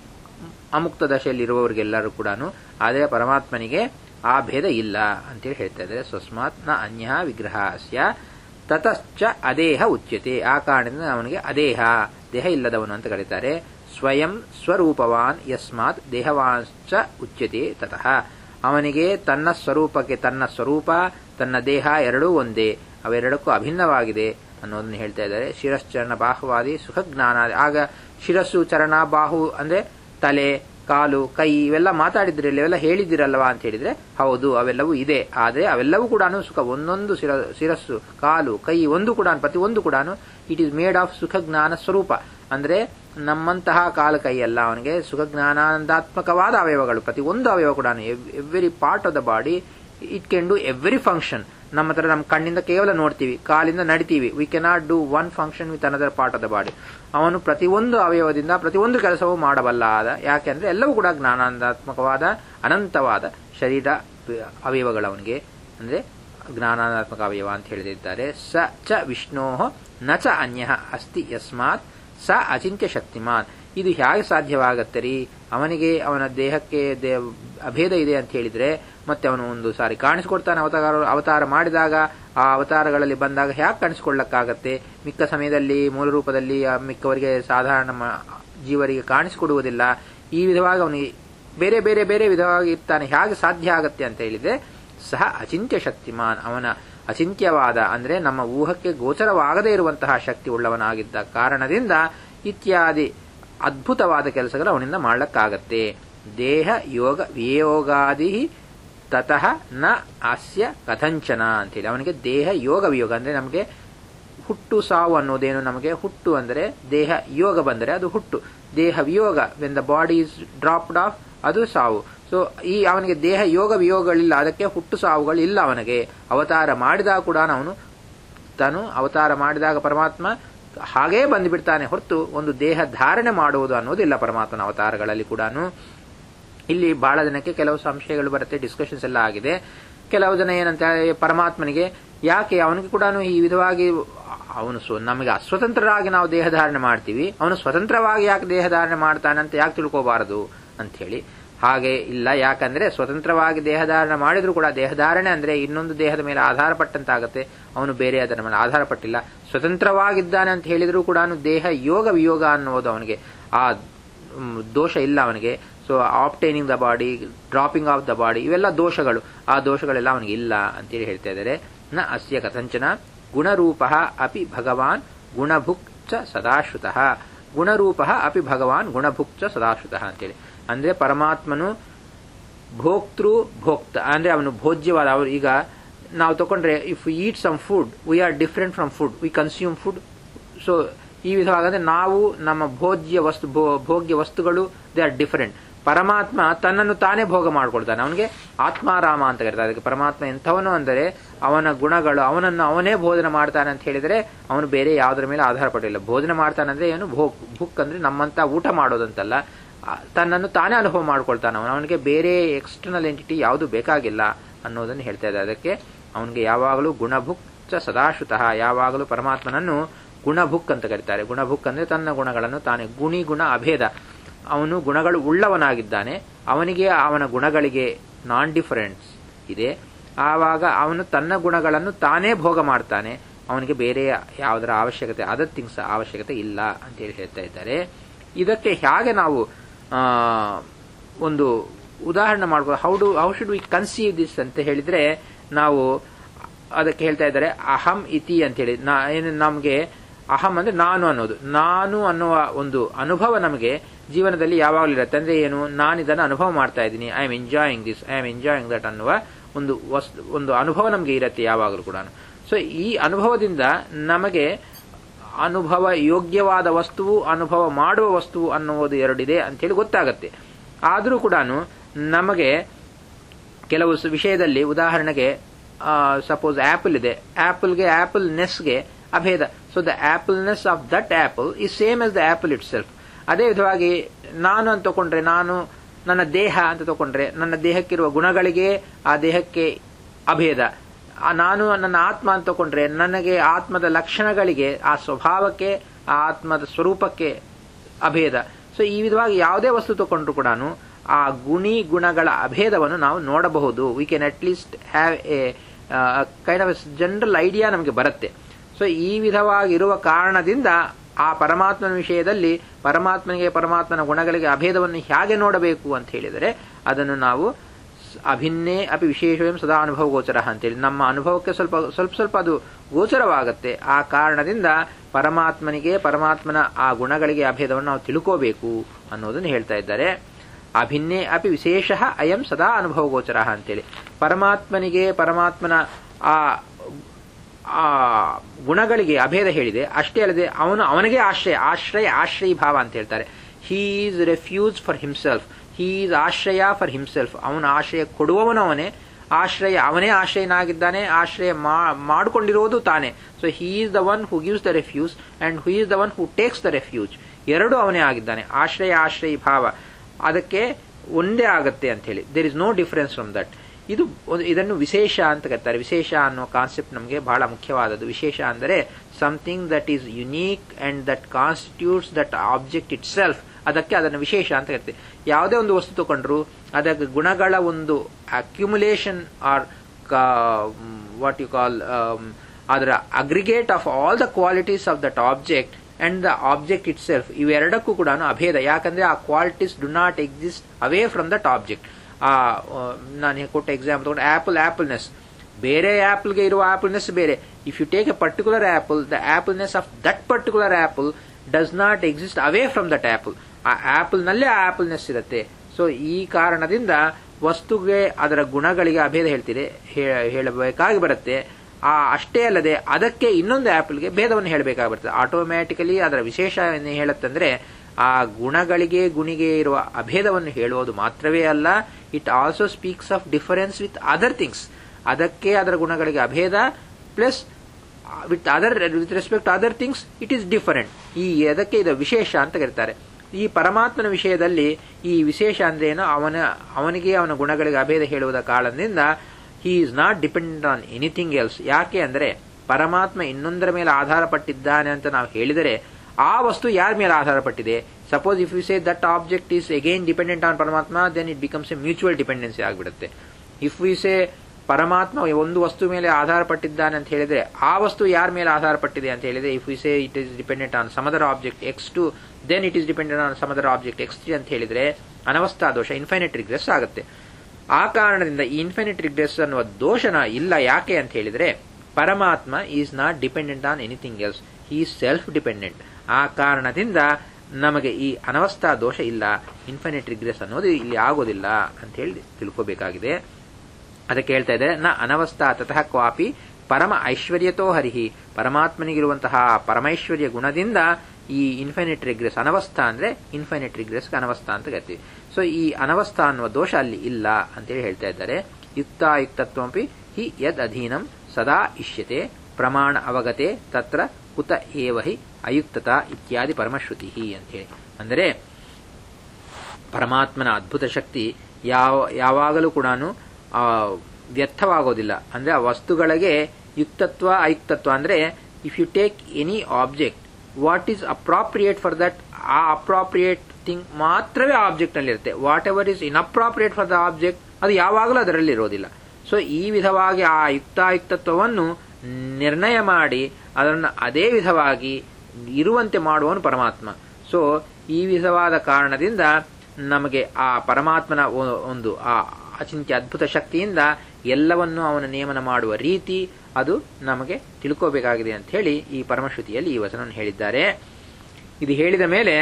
Speaker 1: ಅಮುಕ್ತ ದಶೆಯಲ್ಲಿರುವವರಿಗೆಲ್ಲರೂ ಕೂಡ ಆದರೆ ಪರಮಾತ್ಮನಿಗೆ ಆ ಭೇದ ಇಲ್ಲ ಅಂತೇಳಿ ಹೇಳ್ತಾ ಇದ್ದಾರೆ ಸ್ವಸ್ಮಾತ್ ನ ಅನ್ಯ ವಿಗ್ರಹ ಅಸ್ಯ ತತಶ್ಚ ಅದೇಹ ಉಚ್ಯತೆ ಆ ಕಾರಣದಿಂದ ಅವನಿಗೆ ಅದೇಹ ದೇಹ ಇಲ್ಲದವನು ಅಂತ ಕರೀತಾರೆ ಸ್ವಯಂ ಸ್ವರೂಪವಾನ್ ಯಸ್ಮಾತ್ ದೇಹವಾಂಶ್ಚ ಉಚ್ಯತೆ ತತಃ ಅವನಿಗೆ ತನ್ನ ಸ್ವರೂಪಕ್ಕೆ ತನ್ನ ಸ್ವರೂಪ ತನ್ನ ದೇಹ ಎರಡೂ ಒಂದೇ ಅವೆರಡಕ್ಕೂ ಅಭಿನ್ನವಾಗಿದೆ ಅನ್ನೋದನ್ನು ಹೇಳ್ತಾ ಇದ್ದಾರೆ ಶಿರಶ್ಚರಣ ಬಾಹುವಾದಿ ಸುಖಜ್ಞಾನ ಆಗ ಶಿರಸ್ಸು ಚರಣ ಬಾಹು ಅಂದ್ರೆ ತಲೆ ಕಾಲು ಕೈ ಇವೆಲ್ಲ ಮಾತಾಡಿದ್ರಲ್ಲ ಇವೆಲ್ಲ ಹೇಳಿದಿರಲ್ವಾ ಅಂತ ಹೇಳಿದ್ರೆ ಹೌದು ಅವೆಲ್ಲವೂ ಇದೆ ಆದರೆ ಅವೆಲ್ಲವೂ ಕೂಡ ಸುಖ ಒಂದೊಂದು ಶಿರ ಶಿರಸ್ಸು ಕಾಲು ಕೈ ಒಂದು ಕೂಡ ಪ್ರತಿ ಒಂದು ಕೂಡ ಇಟ್ ಈಸ್ ಮೇಡ್ ಆಫ್ ಸುಖ ಜ್ಞಾನ ಸ್ವರೂಪ ಅಂದ್ರೆ ನಮ್ಮಂತಹ ಕಾಲು ಕೈ ಅಲ್ಲ ಅವನಿಗೆ ಸುಖ ಜ್ಞಾನಾನಂದಾತ್ಮಕವಾದ ಅವಯವಗಳು ಪ್ರತಿ ಒಂದು ಅವಯವ ಕೂಡ every part of the body it can do every function ನಮ್ಮ ಹತ್ರ ನಮ್ಮ ಕಣ್ಣಿಂದ ಕೇವಲ ನೋಡ್ತೀವಿ ಕಾಲಿಂದ ನಡಿತೀವಿ we cannot do one function with another part of the body ಅವನು ಪ್ರತಿಯೊಂದು ಅವಯವದಿಂದ ಪ್ರತಿಯೊಂದು ಕೆಲಸವೂ ಮಾಡಬಲ್ಲ ಆದ ಯಾಕೆಂದ್ರೆ ಎಲ್ಲವೂ ಕೂಡ ಜ್ಞಾನಾನಂದಾತ್ಮಕವಾದ ಅನಂತವಾದ ಶರೀರ ಅವಯವಗಳು ಅವನಿಗೆ ಅಂದ್ರೆ ಜ್ಞಾನಾತ್ಮಕ ಅವಯವ ಅಂತ ಹೇಳಿದ್ದಾರೆ ಸ ಚ ವಿಷ್ಣೋ ನ ಚ ಅನ್ಯ ಅಸ್ತಿ ಯಸ್ಮಾತ್ ಸ ಅಚಿಂತ್ಯ ಶಕ್ತಿಮಾನ್ ಇದು ಹೇಗೆ ಸಾಧ್ಯವಾಗತ್ತೆ ರೀ ಅವನಿಗೆ ಅವನ ದೇಹಕ್ಕೆ ಅಭೇದ ಇದೆ ಅಂತ ಹೇಳಿದ್ರೆ ಮತ್ತೆ ಅವನು ಒಂದು ಸಾರಿ ಕಾಣಿಸ್ಕೊಡ್ತಾನೆ ಅವತಾರ ಅವತಾರ ಮಾಡಿದಾಗ ಆ ಅವತಾರಗಳಲ್ಲಿ ಬಂದಾಗ ಹೇಗೆ ಕಾಣಿಸ್ಕೊಳ್ಳಕ್ಕಾಗತ್ತೆ ಮಿಕ್ಕ ಸಮಯದಲ್ಲಿ ಮೂಲ ರೂಪದಲ್ಲಿ ಮಿಕ್ಕವರಿಗೆ ಸಾಧಾರಣ ಜೀವರಿಗೆ ಕಾಣಿಸಿಕೊಡುವುದಿಲ್ಲ ಈ ವಿಧವಾಗಿ ಅವನಿಗೆ ಬೇರೆ ಬೇರೆ ಬೇರೆ ವಿಧವಾಗಿ ಇರ್ತಾನೆ ಹೇಗೆ ಸಾಧ್ಯ ಆಗತ್ತೆ ಅಂತ ಹೇಳಿದ್ರೆ ಸಹ ಅಚಿಂತ್ಯ ಶಕ್ತಿಮಾನ್ ಅವನ ಅಚಿಂತ್ಯವಾದ ಅಂದ್ರೆ ನಮ್ಮ ಊಹಕ್ಕೆ ಗೋಚರವಾಗದೇ ಇರುವಂತಹ ಶಕ್ತಿ ಉಳ್ಳವನಾಗಿದ್ದ ಕಾರಣದಿಂದ ಇತ್ಯಾದಿ ಅದ್ಭುತವಾದ ಕೆಲಸಗಳು ಅವನಿಂದ ಮಾಡಲಿಕ್ಕಾಗತ್ತೆ ದೇಹ ಯೋಗ ವಿಯೋಗಾದಿ ತತಃ ನ ಅಸ್ಯ ಕಥಂಚನ ಅಂತೇಳಿ ಅವನಿಗೆ ದೇಹ ಯೋಗ ವಿಯೋಗ ಅಂದ್ರೆ ನಮಗೆ ಹುಟ್ಟು ಸಾವು ಅನ್ನೋದೇನು ನಮಗೆ ಹುಟ್ಟು ಅಂದರೆ ದೇಹ ಯೋಗ ಬಂದರೆ ಅದು ಹುಟ್ಟು ದೇಹ ವಿಯೋಗ when the body is dropped off ಅದು ಸಾವು ಸೊ ಈ ಅವನಿಗೆ ದೇಹ ಯೋಗ ವಿಯೋಗಗಳಿಲ್ಲ ಅದಕ್ಕೆ ಹುಟ್ಟು ಸಾವುಗಳು ಇಲ್ಲ ಅವನಿಗೆ ಅವತಾರ ಮಾಡಿದಾಗ ಕೂಡ ಅವನು ತಾನು ಅವತಾರ ಮಾಡಿದಾಗ ಪರಮಾತ್ಮ ಹಾಗೇ ಬಂದುಬಿಡ್ತಾನೆ ಹೊರತು ಒಂದು ದೇಹ ಧಾರಣೆ ಮಾಡುವುದು ಅನ್ನೋದಿಲ್ಲ ಪರಮಾತ್ಮನ ಅವತಾರಗಳಲ್ಲಿ ಕೂಡ ಇಲ್ಲಿ ಬಹಳ ಜನಕ್ಕೆ ಕೆಲವು ಸಂಶಯಗಳು ಬರುತ್ತೆ ಡಿಸ್ಕಷನ್ಸ್ ಎಲ್ಲ ಆಗಿದೆ ಕೆಲವು ಜನ ಏನಂತ ಪರಮಾತ್ಮನಿಗೆ ಯಾಕೆ ಅವನಿಗೆ ಕೂಡ ಈ ವಿಧವಾಗಿ ಅವನು ನಮಗೆ ಅಸ್ವತಂತ್ರರಾಗಿ ನಾವು ದೇಹ ಧಾರಣೆ ಮಾಡ್ತೀವಿ ಅವನು ಸ್ವತಂತ್ರವಾಗಿ ಯಾಕೆ ದೇಹ ಧಾರಣೆ ಮಾಡ್ತಾನೆ ಅಂತ ಯಾಕೆ ತಿಳ್ಕೋಬಾರದು ಅಂತ ಹೇಳಿ ಹಾಗೆ ಇಲ್ಲ ಯಾಕಂದ್ರೆ ಸ್ವತಂತ್ರವಾಗಿ ದೇಹಧಾರಣೆ ಮಾಡಿದ್ರು ಕೂಡ ದೇಹಧಾರಣೆ ಅಂದ್ರೆ ಇನ್ನೊಂದು ದೇಹದ ಮೇಲೆ ಆಧಾರ ಪಟ್ಟಂತಾಗತ್ತೆ ಅವನು ಬೇರೆ ಅದರ ಮೇಲೆ ಆಧಾರ ಪಟ್ಟಿಲ್ಲ ಸ್ವತಂತ್ರವಾಗಿದ್ದಾನೆ ಅಂತ ಹೇಳಿದ್ರು ಕೂಡ ದೇಹ ಯೋಗ ವಿಯೋಗ ಅನ್ನೋದು ಅವನಿಗೆ ಆ ದೋಷ ಇಲ್ಲ ಅವನಿಗೆ so obtaining the body dropping off the body ಇವೆಲ್ಲ ದೋಷಗಳು ಆ ದೋಷಗಳೆಲ್ಲ ಅವನಿಗೆ ಇಲ್ಲ ಅಂತೇಳಿ ಹೇಳ್ತಾ ಇದ್ದಾರೆ ನ ಅಸ್ಯ ಕಥಂಚನ ಗುಣರೂಪ ಅಪಿ ಭಗವಾನ್ ಗುಣಭುಕ್ ಚ ಸದಾಶ್ರುತಃ ಗುಣರೂಪ ಅಪಿ ಭಗವಾನ್ ಗುಣಭುಕ್ ಚ ಸದಾಶ್ರುತಃ ಅಂತೇಳಿ ಅಂದ್ರೆ ಪರಮಾತ್ಮನು ಭೋಕ್ತೃ ಭೋಕ್ತ ಅಂದ್ರೆ ಅವನು ಭೋಜ್ಯವಾದ ಅವರು ಈಗ ನಾವು ತಗೊಂಡ್ರೆ if eat some food we are different from food we consume food so ಈ ವಿಧವಾಗಂದ್ರೆ ನಾವು ನಮ್ಮ ಭೋಜ್ಯ ವಸ್ತು ಭೋಗ್ಯ ವಸ್ತುಗಳು ದೇ ಆರ್ ಡಿಫರೆಂಟ್ ಪರಮಾತ್ಮ ತನ್ನನ್ನು ತಾನೇ ಭೋಗ ಮಾಡ್ಕೊಳ್ತಾನೆ ಅವನಿಗೆ ಆತ್ಮಾರಾಮ ಅಂತ ಕರೀತಾರೆ ಅದಕ್ಕೆ ಪರಮಾತ್ಮ ಎಂಥವನು ಅಂದರೆ ಅವನ ಗುಣಗಳು ಅವನನ್ನು ಅವನೇ ಭೋಜನ ಮಾಡ್ತಾನೆ ಅಂತ ಹೇಳಿದರೆ ಅವನು ಬೇರೆ ಯಾವುದರ ಮೇಲೆ ಆಧಾರ ಪಟ್ಟಿಲ್ಲ ಭೋಜನ ಮಾಡ್ತಾನಂದ್ರೆ ಏನು ಭೋಗ್ ಭುಕ್ ಅಂದ್ರೆ ನಮ್ಮಂತ ಊಟ ಮಾಡೋದಂತಲ್ಲ ತನ್ನನ್ನು ತಾನೇ ಅನುಭವ ಮಾಡ್ಕೊಳ್ತಾನೆ ಅವನು ಅವನಿಗೆ ಬೇರೆ ಎಕ್ಸ್ಟರ್ನಲ್ ಎಂಟಿಟಿ ಯಾವುದು ಬೇಕಾಗಿಲ್ಲ ಅನ್ನೋದನ್ನು ಹೇಳ್ತಾ ಇದೆ ಅದಕ್ಕೆ ಅವನಿಗೆ ಯಾವಾಗಲೂ ಗುಣಭುಕ್ ಚ ಸದಾಶ್ರುತಃ ಯಾವಾಗಲೂ ಪರಮಾತ್ಮನನ್ನು ಗುಣಭುಕ್ ಅಂತ ಕರೀತಾರೆ ಗುಣಭುಕ್ ಅಂದ್ರೆ ತನ್ನ ಗುಣಗಳನ್ನು ತಾನೇ ಗುಣಿ ಗುಣ ಅಭೇದ ಅವನು ಗುಣಗಳು ಉಳ್ಳವನಾಗಿದ್ದಾನೆ ಅವನಿಗೆ ಅವನ ಗುಣಗಳಿಗೆ ನಾನ್ ಡಿಫರೆನ್ಸ್ ಇದೆ ಆವಾಗ ಅವನು ತನ್ನ ಗುಣಗಳನ್ನು ತಾನೇ ಭೋಗ ಮಾಡ್ತಾನೆ ಅವನಿಗೆ ಬೇರೆ ಯಾವುದರ ಅವಶ್ಯಕತೆ ಅದರ್ ಥಿಂಗ್ಸ್ ಅವಶ್ಯಕತೆ ಇಲ್ಲ ಅಂತೇಳಿ ಹೇಳ್ತಾ ಇದ್ದಾರೆ ಇದಕ್ಕೆ ಹೇಗೆ ನಾವು ಆ, ಒಂದು ಉದಾಹರಣೆ ಮಾಡ್ಬೋದು how do how should we conceive this ಅಂತ ಹೇಳಿದ್ರೆ ನಾವು ಅದಕ್ಕೆ ಹೇಳ್ತಾ ಇದ್ದಾರೆ ಅಹಂ ಇತಿ ಅಂತೇಳಿ ನಾ ಏನು ನಮಗೆ ಅಹಂ ಅಂದ್ರೆ ನಾನು ಅನ್ನೋದು ನಾನು ಅನ್ನುವ ಒಂದು ಅನುಭವ ನಮಗೆ ಜೀವನದಲ್ಲಿ ಯಾವಾಗಲೂ ಇರುತ್ತೆ ಅಂದ್ರೆ ಏನು ನಾನು ಇದನ್ನು ಅನುಭವ ಮಾಡ್ತಾ ಇದ್ದೀನಿ I am enjoying this I am enjoying that ಅನ್ನುವ ಒಂದು ವಸ್ತು ಒಂದು ಅನುಭವ ನಮಗೆ ಇರುತ್ತೆ ಯಾವಾಗಲೂ ಕೂಡ ಸೊ ಈ ಅನುಭವದಿಂದ ನಮಗೆ ಅನುಭವ ಯೋಗ್ಯವಾದ ವಸ್ತುವು ಅನುಭವ ಮಾಡುವ ವಸ್ತುವು ಅನ್ನುವುದು ಎರಡಿದೆ ಅಂತೇಳಿ ಗೊತ್ತಾಗತ್ತೆ ಆದರೂ ಕೂಡ ನಮಗೆ ಕೆಲವು ಸ- ವಿಷಯದಲ್ಲಿ ಉದಾಹರಣೆಗೆ ಸಪೋಸ್ ಆಪಲ್ ಇದೆ ಆಪಲ್ಗೆ ಆಪಲ್ ನೆಸ್ಗೆ ಅಭೇದ so the appleness of that apple is same as the apple itself ಅದೇ ವಿಧವಾಗಿ ನಾನು ಅಂತ ತಗೊಂಡ್ರೆ ನಾನು ನನ್ನ ದೇಹ ಅಂತ ತಗೊಂಡ್ರೆ ನನ್ನ ದೇಹಕ್ಕಿರುವ ಗುಣಗಳಿಗೆ ಆ ದೇಹಕ್ಕೆ ಅಭೇದ ಆ ನಾನು ನನ್ನ ಆತ್ಮ ಅಂತ ತಗೊಂಡ್ರೆ ನನಗೆ ಆತ್ಮದ ಲಕ್ಷಣಗಳಿಗೆ ಆ ಸ್ವಭಾವಕ್ಕೆ ಆ ಆತ್ಮದ ಸ್ವರೂಪಕ್ಕೆ ಅಭೇದ ಸೊ ಈ ವಿಧವಾಗಿ ಯಾವುದೇ ವಸ್ತು ತಗೊಂಡ್ರು ಕೂಡ ಆ ಗುಣಿ ಗುಣಗಳ ಅಭೇದವನ್ನು ನಾವು ನೋಡಬಹುದು we can at least have a kind of general idea ನಮಗೆ ಬರುತ್ತೆ ಸೊ ಈ ವಿಧವಾಗಿರುವ ಕಾರಣದಿಂದ ಆ ಪರಮಾತ್ಮನ ವಿಷಯದಲ್ಲಿ ಪರಮಾತ್ಮನಿಗೆ ಪರಮಾತ್ಮನ ಗುಣಗಳಿಗೆ ಅಭೇದವನ್ನು ಹೇಗೆ ನೋಡಬೇಕು ಅಂತ ಹೇಳಿದರೆ ಅದನ್ನು ನಾವು ಸ್- ಅಭಿನ್ನೇ ಅಪಿ ವಿಶೇಷವೇಂ ಸದಾ ಅನುಭವ ಗೋಚರ ಅಂತೇಳಿ ನಮ್ಮ ಅನುಭವಕ್ಕೆ ಸ್ವಲ್ಪ ಸ್ವಲ್ಪ ಸ್ವಲ್ಪ ಅದು ಗೋಚರವಾಗುತ್ತೆ ಆ ಕಾರಣದಿಂದ ಪರಮಾತ್ಮನಿಗೆ ಪರಮಾತ್ಮನ ಆ ಗುಣಗಳಿಗೆ ಅಭೇದವನ್ನು ನಾವು ತಿಳ್ಕೋಬೇಕು ಅನ್ನೋದನ್ನು ಹೇಳ್ತಾ ಇದ್ದಾರೆ ಅಭಿನ್ನೇ ಅಪಿ ವಿಶೇಷ ಅಯಂ ಸದಾ ಅನುಭವ ಗೋಚರ ಅಂತೇಳಿ ಪರಮಾತ್ಮನಿಗೆ ಪರಮಾತ್ಮನ ಆ ಆ ಗುಣಗಳಿಗೆ ಅಭೇದ ಹೇಳಿದೆ ಅಷ್ಟೇ ಅಲ್ಲದೆ ಅವನು ಅವನಿಗೆ ಆಶ್ರಯ ಆಶ್ರಯ ಆಶ್ರಯ ಭಾವ ಅಂತ ಹೇಳ್ತಾರೆ he is refuge for himself he is ಆಶ್ರಯ ಫಾರ್ ಹಿಮ್ಸೆಲ್ಫ್ ಅವನ ಆಶ್ರಯ ಕೊಡುವವನು ಅವನೇ ಆಶ್ರಯ ಅವನೇ ಆಶ್ರಯನಾಗಿದ್ದಾನೆ ಆಶ್ರಯ ಮಾಡಿಕೊಂಡಿರೋದು ತಾನೇ so he is the one who gives the refuge and who is the one who takes the refuge ಎರಡು ಅವನೇ ಆಗಿದ್ದಾನೆ ಆಶ್ರಯ ಆಶ್ರಯ ಭಾವ ಅದಕ್ಕೆ ಒಂದೇ ಆಗತ್ತೆ ಅಂತ ಹೇಳಿ there is no difference from that ಇದು ಒಂದು- ಇದನ್ನು ವಿಶೇಷ ಅಂತ ಕರೀತಾರೆ ವಿಶೇಷ ಅನ್ನೋ ಕಾನ್ಸೆಪ್ಟ್ ನಮಗೆ ಬಹಳ ಮುಖ್ಯವಾದದ್ದು ವಿಶೇಷ ಅಂದರೆ something that is unique and that constitutes that object itself ಅದಕ್ಕೆ ಅದನ್ನು ವಿಶೇಷ ಅಂತ ಕರಿತೀವಿ ಯಾವುದೇ ಒಂದು ವಸ್ತು ತಗೊಂಡ್ರು ಅದಕ್ಕೆ ಗುಣಗಳ ಒಂದು accumulation or what you call ಅದರ aggregate of all the qualities of that object and the object itself ಇವೆರಡಕ್ಕೂ ಕೂಡ ಅಭೇದ ಯಾಕಂದ್ರೆ ಆ qualities do not exist away from that object ಆ ನಾನು ಕೊಟ್ಟ ಎಕ್ಸಾಂಪಲ್ ತಗೊಂಡು ಆಪಲ್ ಆಪಲ್ನೆಸ್ ಬೇರೆ ಆಪಲ್ಗೆ ಇರುವ ಆಪಲ್ನೆಸ್ ಬೇರೆ if you take a particular apple the appleness of that particular apple does not exist away from that apple ಆ ಆಪಲ್ ನಲ್ಲೇ ಆ ಆಪಲ್ನೆಸ್ ಇರುತ್ತೆ ಸೊ ಈ ಕಾರಣದಿಂದ ವಸ್ತುಗೆ ಅದರ ಗುಣಗಳಿಗೆ ಅಭೇದ ಹೇಳ್ತೀರಿ ಹೇ- ಹೇಳಬೇಕಾಗಿ ಬರುತ್ತೆ ಆ ಅಷ್ಟೇ ಅಲ್ಲದೆ ಅದಕ್ಕೆ ಇನ್ನೊಂದು ಆಪಲ್ಗೆ ಭೇದವನ್ನು ಹೇಳಬೇಕಾಗಿ ಬರ್ತದೆ ಆಟೋಮ್ಯಾಟಿಕಲಿ ಅದರ ವಿಶೇಷ ಏನು ಹೇಳುತ್ತಂದ್ರೆ ಆ ಗುಣಗಳಿಗೆ ಗುಣಿಗೆ ಇರುವ ಅಭೇದವನ್ನು ಹೇಳುವುದು ಮಾತ್ರವೇ ಅಲ್ಲ it also speaks of difference with other things ಅದಕ್ಕೆ ಅದರ ಗುಣಗಳಿಗೆ ಅಭೇದ plus with other with respect other things it is different ಈ ಅದಕ್ಕೆ ಇದು ವಿಶೇಷ ಅಂತ ಕರೀತಾರೆ ಈ ಪರಮಾತ್ಮನ ವಿಷಯದಲ್ಲಿ ಈ ವಿಶೇಷ ಅಂದ್ರೆ ಏನು ಅವನ ಅವನಿಗೆ ಅವನ ಗುಣಗಳಿಗೆ ಅಭೇದ ಹೇಳುವುದ ಕಾರಣದಿಂದ he is not dependent on anything else ಯಾಕೆ ಅಂದ್ರೆ ಪರಮಾತ್ಮ ಇನ್ನೊಂದರ ಮೇಲೆ ಆಧಾರ ಪಟ್ಟಿದ್ದಾನೆ ಅಂತ ನಾವು ಹೇಳಿದರೆ ಆ ವಸ್ತು ಯಾರ ಮೇಲೆ ಆಧಾರ ಪಟ್ಟಿದೆ suppose if you say that object is again dependent on ಪರಮಾತ್ಮ then it becomes a mutual dependency ಆಗಿಬಿಡುತ್ತೆ ಇಫ್ ವಿ ಸೇ ಪರಮಾತ್ಮ ಒಂದು ವಸ್ತು ಮೇಲೆ ಆಧಾರ ಪಟ್ಟಿದ್ದಾನೆ ಅಂತ ಹೇಳಿದ್ರೆ ಆ ವಸ್ತು ಯಾರ ಮೇಲೆ ಆಧಾರ ಪಟ್ಟಿದೆ ಅಂತ ಹೇಳಿದ್ರೆ if we say it is dependent on some other object X two then it is dependent on some other object X three ಅಂತ ಹೇಳಿದ್ರೆ ಅನವಸ್ಥಾ ದೋಷ ಇನ್ಫೈನೈಟ್ ರಿಗ್ರೆಸ್ ಆಗುತ್ತೆ ಆ ಕಾರಣದಿಂದ ಈ ಇನ್ಫೈನೈಟ್ ರಿಗ್ರೆಸ್ ಅನ್ನುವ ದೋಷನ ಇಲ್ಲ ಯಾಕೆ ಅಂತ ಹೇಳಿದ್ರೆ ಪರಮಾತ್ಮ is not dependent on anything else he self dependent ಆ ಕಾರಣದಿಂದ ನಮಗೆ ಈ ಅನವಸ್ಥಾ ದೋಷ ಇಲ್ಲ ಇನ್ಫೈನೈಟ್ ರಿಗ್ರೆಸ್ ಅನ್ನೋದು ಇಲ್ಲಿ ಆಗೋದಿಲ್ಲ ಅಂತ ಹೇಳಿ ತಿಳ್ಕೋಬೇಕಾಗಿದೆ ಅದಕ್ಕೆ ಹೇಳ್ತಾ ಇದ್ದಾರೆ ನ ಅನವಸ್ಥಾ ತತಃ ಕ್ವಾಪಿ ಪರಮ ಐಶ್ವರ್ಯತೋ ಹರಿಹಿ ಪರಮಾತ್ಮನಿಗಿರುವಂತಹ ಪರಮೈಶ್ವರ್ಯ ಗುಣದಿಂದ ಈ ಇನ್ಫೈನೈಟ್ ರಿಗ್ರೆಸ್ ಅನವಸ್ಥಾ ಅಂದ್ರೆ ಇನ್ಫೈನೈಟ್ ರಿಗ್ರೆಸ್ ಅನವಸ್ಥಾ ಅಂತ ಕರಿತೀವಿ ಸೊ ಈ ಅನವಸ್ಥಾ ಅನ್ನುವ ದೋಷ ಅಲ್ಲಿ ಇಲ್ಲ ಅಂತೇಳಿ ಹೇಳ್ತಾ ಇದ್ದಾರೆ ಯುಕ್ತಾಯುಕ್ತತ್ವಪಿ ಹಿ ಯದ್ ಅಧೀನಂ ಸದಾ ಇಷ್ಯತೆ ಪ್ರಮಾಣ ಅವಗತೆ ತತ್ರ ಕುತ ಏವ ಹಿ ಅಯುಕ್ತತಾ ಇತ್ಯಾದಿ ಪರಮಶ್ರುತಿ ಅಂತೇಳಿ ಅಂದರೆ ಪರಮಾತ್ಮನ ಅದ್ಭುತ ಶಕ್ತಿ ಯಾವ ಯಾವಾಗಲೂ ಕೂಡ ವ್ಯರ್ಥವಾಗೋದಿಲ್ಲ ಅಂದ್ರೆ ಆ ವಸ್ತುಗಳಿಗೆ ಯುಕ್ತತ್ವ ಅಯುಕ್ತತ್ವ ಅಂದ್ರೆ if you take any object what is appropriate for that ಆ ಅಪ್ರಾಪ್ರಿಯೇಟ್ ಥಿಂಗ್ ಮಾತ್ರವೇ ಆಬ್ಜೆಕ್ಟ್ ನಲ್ಲಿ ಇರುತ್ತೆ whatever is inappropriate for the object ಅದು ಯಾವಾಗಲೂ ಅದರಲ್ಲಿ ಇರೋದಿಲ್ಲ ಸೊ ಈ ವಿಧವಾಗಿ ಆ ಯುಕ್ತಾಯುಕ್ತತ್ವವನ್ನು ನಿರ್ಣಯ ಮಾಡಿ ಅದನ್ನು ಅದೇ ವಿಧವಾಗಿ ಇರುವಂತೆ ಮಾಡುವವನು ಪರಮಾತ್ಮ ಸೊ ಈ ವಿಧವಾದ ಕಾರಣದಿಂದ ನಮಗೆ ಆ ಪರಮಾತ್ಮನ ಒಂದು ಆ ಅಚಿಂತ್ಯ ಅದ್ಭುತ ಶಕ್ತಿಯಿಂದ ಎಲ್ಲವನ್ನು ಅವನ ನೇಮನ ಮಾಡುವ ರೀತಿ ಅದು ನಮಗೆ ತಿಳ್ಕೋಬೇಕಾಗಿದೆ ಅಂತ ಹೇಳಿ ಈ ಪರಮಶ್ರುತಿಯಲ್ಲಿ ಈ ವಚನವನ್ನು ಹೇಳಿದ್ದಾರೆ ಇದು ಹೇಳಿದ ಮೇಲೆ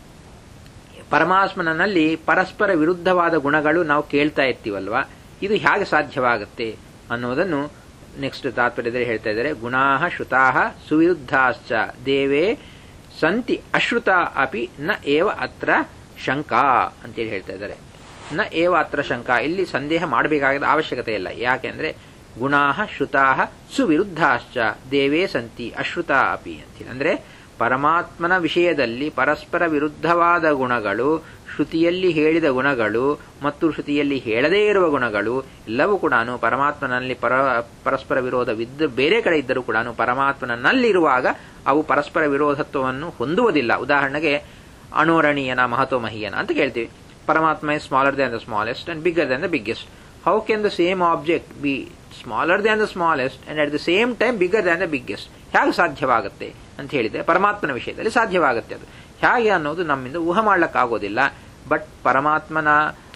Speaker 1: ಪರಮಾತ್ಮನಲ್ಲಿ ಪರಸ್ಪರ ವಿರುದ್ಧವಾದ ಗುಣಗಳು ನಾವು ಕೇಳ್ತಾ ಇರ್ತೀವಲ್ವಾ ಇದು ಹೇಗೆ ಸಾಧ್ಯವಾಗುತ್ತೆ ಅನ್ನೋದನ್ನು ನೆಕ್ಸ್ಟ್ ತಾತ್ಪರ್ಯದಲ್ಲಿ ಹೇಳ್ತಾ ಇದ್ದಾರೆ ಗುಣಾಹ ಶ್ರುತಾಹ ಸುವಿರುದ್ಧಾಶ್ಚ ದೇವೇ ಸಂತಿ ಅಶ್ರುತ ಅಪಿ ನ ಏವ ಅತ್ರ ಶಂಕಾ ಅಂತೇಳಿ ಹೇಳ್ತಾ ಇದ್ದಾರೆ ನ ಏವ ಅತ್ರ ಶಂಕಾ ಇಲ್ಲಿ ಸಂದೇಹ ಮಾಡಬೇಕಾದ ಅವಶ್ಯಕತೆ ಇಲ್ಲ ಯಾಕೆಂದ್ರೆ ಗುಣಾಹ ಶ್ರುತಾಹ ಸುವಿರುದ್ಧಾಶ್ಚ ದೇವೇ ಸಂತಿ ಅಶ್ರುತ ಅಪಿ ಅಂತೇಳಿ ಅಂದ್ರೆ ಪರಮಾತ್ಮನ ವಿಷಯದಲ್ಲಿ ಪರಸ್ಪರ ವಿರುದ್ಧವಾದ ಗುಣಗಳು ಶ್ರುತಿಯಲ್ಲಿ ಹೇಳಿದ ಗುಣಗಳು ಮತ್ತು ಶ್ರುತಿಯಲ್ಲಿ ಹೇಳದೇ ಇರುವ ಗುಣಗಳು ಎಲ್ಲವೂ ಕೂಡ ಪರಮಾತ್ಮನಲ್ಲಿ ಪರ ಪರಸ್ಪರ ವಿರೋಧವಿದ್ದ ಬೇರೆ ಕಡೆ ಇದ್ದರೂ ಕೂಡ ಪರಮಾತ್ಮನಲ್ಲಿರುವಾಗ ಅವು ಪರಸ್ಪರ ವಿರೋಧತ್ವವನ್ನು ಹೊಂದುವುದಿಲ್ಲ ಉದಾಹರಣೆಗೆ ಅಣೋರಣೀಯನ ಮಹತ್ವಮಹೀಯನ ಅಂತ ಕೇಳ್ತೀವಿ ಪರಮಾತ್ಮ is smaller than the smallest and bigger than the biggest how can the same object be smaller than the smallest and at the same time bigger than the biggest ಹೇಗೆ ಸಾಧ್ಯವಾಗುತ್ತೆ ಅಂತ ಹೇಳಿದ್ರೆ ಪರಮಾತ್ಮನ ವಿಷಯದಲ್ಲಿ ಸಾಧ್ಯವಾಗುತ್ತೆ ಅದು ಹೇಗೆ ಅನ್ನೋದು ನಮ್ಮಿಂದ ಊಹ ಮಾಡ್ಲಿಕ್ಕಾಗೋದಿಲ್ಲ ಬಟ್ ಪರಮಾತ್ಮನ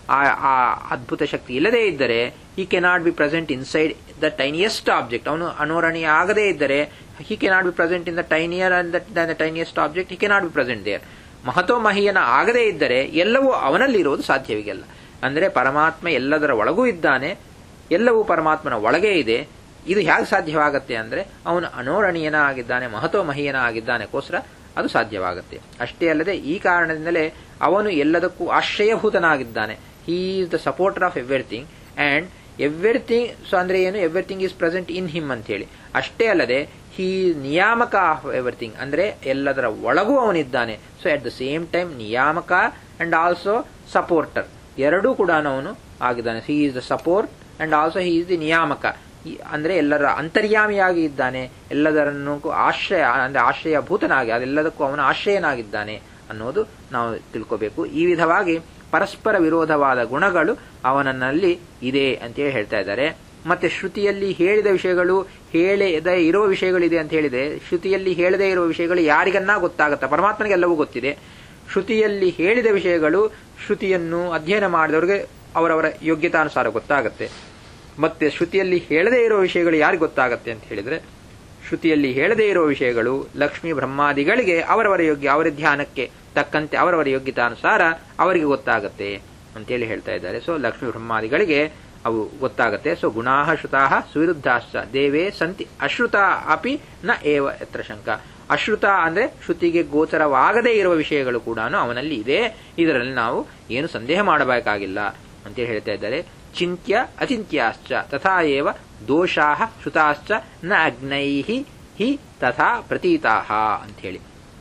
Speaker 1: ಆ ಅದ್ಭುತ ಶಕ್ತಿ ಇಲ್ಲದೇ ಇದ್ದರೆ he cannot be present inside the tiniest object ಅವನು ಅನೋರಣೀಯ ಆಗದೇ ಇದ್ದರೆ he cannot be present in the tinier and the tiniest object he cannot be present there ಮಹತ್ವಮಹಿಯನ ಆಗದೇ ಇದ್ದರೆ ಎಲ್ಲವೂ ಅವನಲ್ಲಿರುವುದು ಸಾಧ್ಯವಿಲ್ಲ ಅಂದರೆ ಪರಮಾತ್ಮ ಎಲ್ಲದರ ಒಳಗೂ ಇದ್ದಾನೆ ಎಲ್ಲವೂ ಪರಮಾತ್ಮನ ಒಳಗೆ ಇದೆ ಇದು ಹೇಗೆ ಸಾಧ್ಯವಾಗುತ್ತೆ ಅಂದ್ರೆ ಅವನು ಅನೋರಣೀಯನ ಆಗಿದ್ದಾನೆ ಮಹತ್ವಮಹೀಯನ ಆಗಿದ್ದಾನೆಗೋಸ್ಕರ ಅದು ಸಾಧ್ಯವಾಗುತ್ತೆ ಅಷ್ಟೇ ಅಲ್ಲದೆ ಈ ಕಾರಣದಿಂದಲೇ ಅವನು ಎಲ್ಲದಕ್ಕೂ ಆಶ್ರಯಭೂತನಾಗಿದ್ದಾನೆ he is the supporter of everything and everything so ಅಂದ್ರೆ ಏನು everything is present in him ಅಂತ ಹೇಳಿ ಅಷ್ಟೇ ಅಲ್ಲದೆ ಹೀ ನಿಯಾಮಕ ಆಫ್ ಎವ್ರಿಥಿಂಗ್ ಅಂದ್ರೆ ಎಲ್ಲದರ ಒಳಗೂ ಅವನಿದ್ದಾನೆ so at the same time ನಿಯಾಮಕ ಅಂಡ್ ಆಲ್ಸೋ ಸಪೋರ್ಟರ್ ಎರಡೂ ಕೂಡ ಅವನು ಆಗಿದ್ದಾನೆ he is the support and also he is the ನಿಯಾಮಕ ಅಂದ್ರೆ ಎಲ್ಲರ ಅಂತರ್ಯಾಮಿಯಾಗಿ ಇದ್ದಾನೆ ಎಲ್ಲದರನ್ನು ಆಶ್ರಯ ಅಂದ್ರೆ ಆಶ್ರಯಭೂತನಾಗಿ ಅದೆಲ್ಲದಕ್ಕೂ ಅವನ ಆಶ್ರಯನಾಗಿದ್ದಾನೆ ಅನ್ನೋದು ನಾವು ತಿಳ್ಕೋಬೇಕು ಈ ವಿಧವಾಗಿ ಪರಸ್ಪರ ವಿರೋಧವಾದ ಗುಣಗಳು ಅವನಲ್ಲಿ ಇದೆ ಅಂತೇಳಿ ಹೇಳ್ತಾ ಇದ್ದಾರೆ ಮತ್ತೆ ಶ್ರುತಿಯಲ್ಲಿ ಹೇಳಿದ ವಿಷಯಗಳು ಹೇಳದೇ ಇರುವ ವಿಷಯಗಳಿದೆ ಅಂತ ಹೇಳಿದೆ ಶ್ರುತಿಯಲ್ಲಿ ಹೇಳದೇ ಇರುವ ವಿಷಯಗಳು ಯಾರಿಗನ್ನ ಗೊತ್ತಾಗುತ್ತೆ ಪರಮಾತ್ಮನಿಗೆಲ್ಲವೂ ಗೊತ್ತಿದೆ ಶ್ರುತಿಯಲ್ಲಿ ಹೇಳಿದ ವಿಷಯಗಳು ಶ್ರುತಿಯನ್ನು ಅಧ್ಯಯನ ಮಾಡಿದವರಿಗೆ ಅವರವರ ಯೋಗ್ಯತಾನುಸಾರ ಗೊತ್ತಾಗುತ್ತೆ ಮತ್ತೆ ಶ್ರುತಿಯಲ್ಲಿ ಹೇಳದೇ ಇರುವ ವಿಷಯಗಳು ಯಾರಿಗೆ ಗೊತ್ತಾಗತ್ತೆ ಅಂತ ಹೇಳಿದ್ರೆ ಶ್ರುತಿಯಲ್ಲಿ ಹೇಳದೇ ಇರುವ ವಿಷಯಗಳು ಲಕ್ಷ್ಮೀ ಬ್ರಹ್ಮಾದಿಗಳಿಗೆ ಅವರವರ ಯೋಗ್ಯ ಅವರ ಧ್ಯಾನಕ್ಕೆ ತಕ್ಕಂತೆ ಅವರವರ ಯೋಗ್ಯತಾನುಸಾರ ಅವರಿಗೆ ಗೊತ್ತಾಗತ್ತೆ ಅಂತೇಳಿ ಹೇಳ್ತಾ ಇದ್ದಾರೆ ಸೊ ಲಕ್ಷ್ಮೀ ಬ್ರಹ್ಮಾದಿಗಳಿಗೆ ಅವು ಗೊತ್ತಾಗತ್ತೆ ಸೊ ಗುಣಾಹ ಶ್ರುತಾಹ ಸುವಿರುದ್ಧಾಶ್ಚ ದೇವೇ ಸಂತಿ ಅಶ್ರುತ ಅಪಿ ನ ಏವ ಎತ್ರ ಶಂಕ ಅಶ್ರುತ ಅಂದ್ರೆ ಶ್ರುತಿಗೆ ಗೋಚರವಾಗದೇ ಇರುವ ವಿಷಯಗಳು ಕೂಡ ಅವನಲ್ಲಿ ಇದೆ ಇದರಲ್ಲಿ ನಾವು ಏನು ಸಂದೇಹ ಮಾಡಬೇಕಾಗಿಲ್ಲ ಅಂತೇಳಿ ಹೇಳ್ತಾ ಇದ್ದಾರೆ ಚಿಂತ್ಯ ಅಚಿಂತ್ಯಾಶ್ಚ ತಥಾ ಏವ ದೋಷಾಹ ಶ್ರುತಾಶ್ಚ ನ ಅಗ್ನೈ ಹಿ ತಥಾ ಪ್ರತೀತಾಹ ಅಂತ ಹೇಳಿ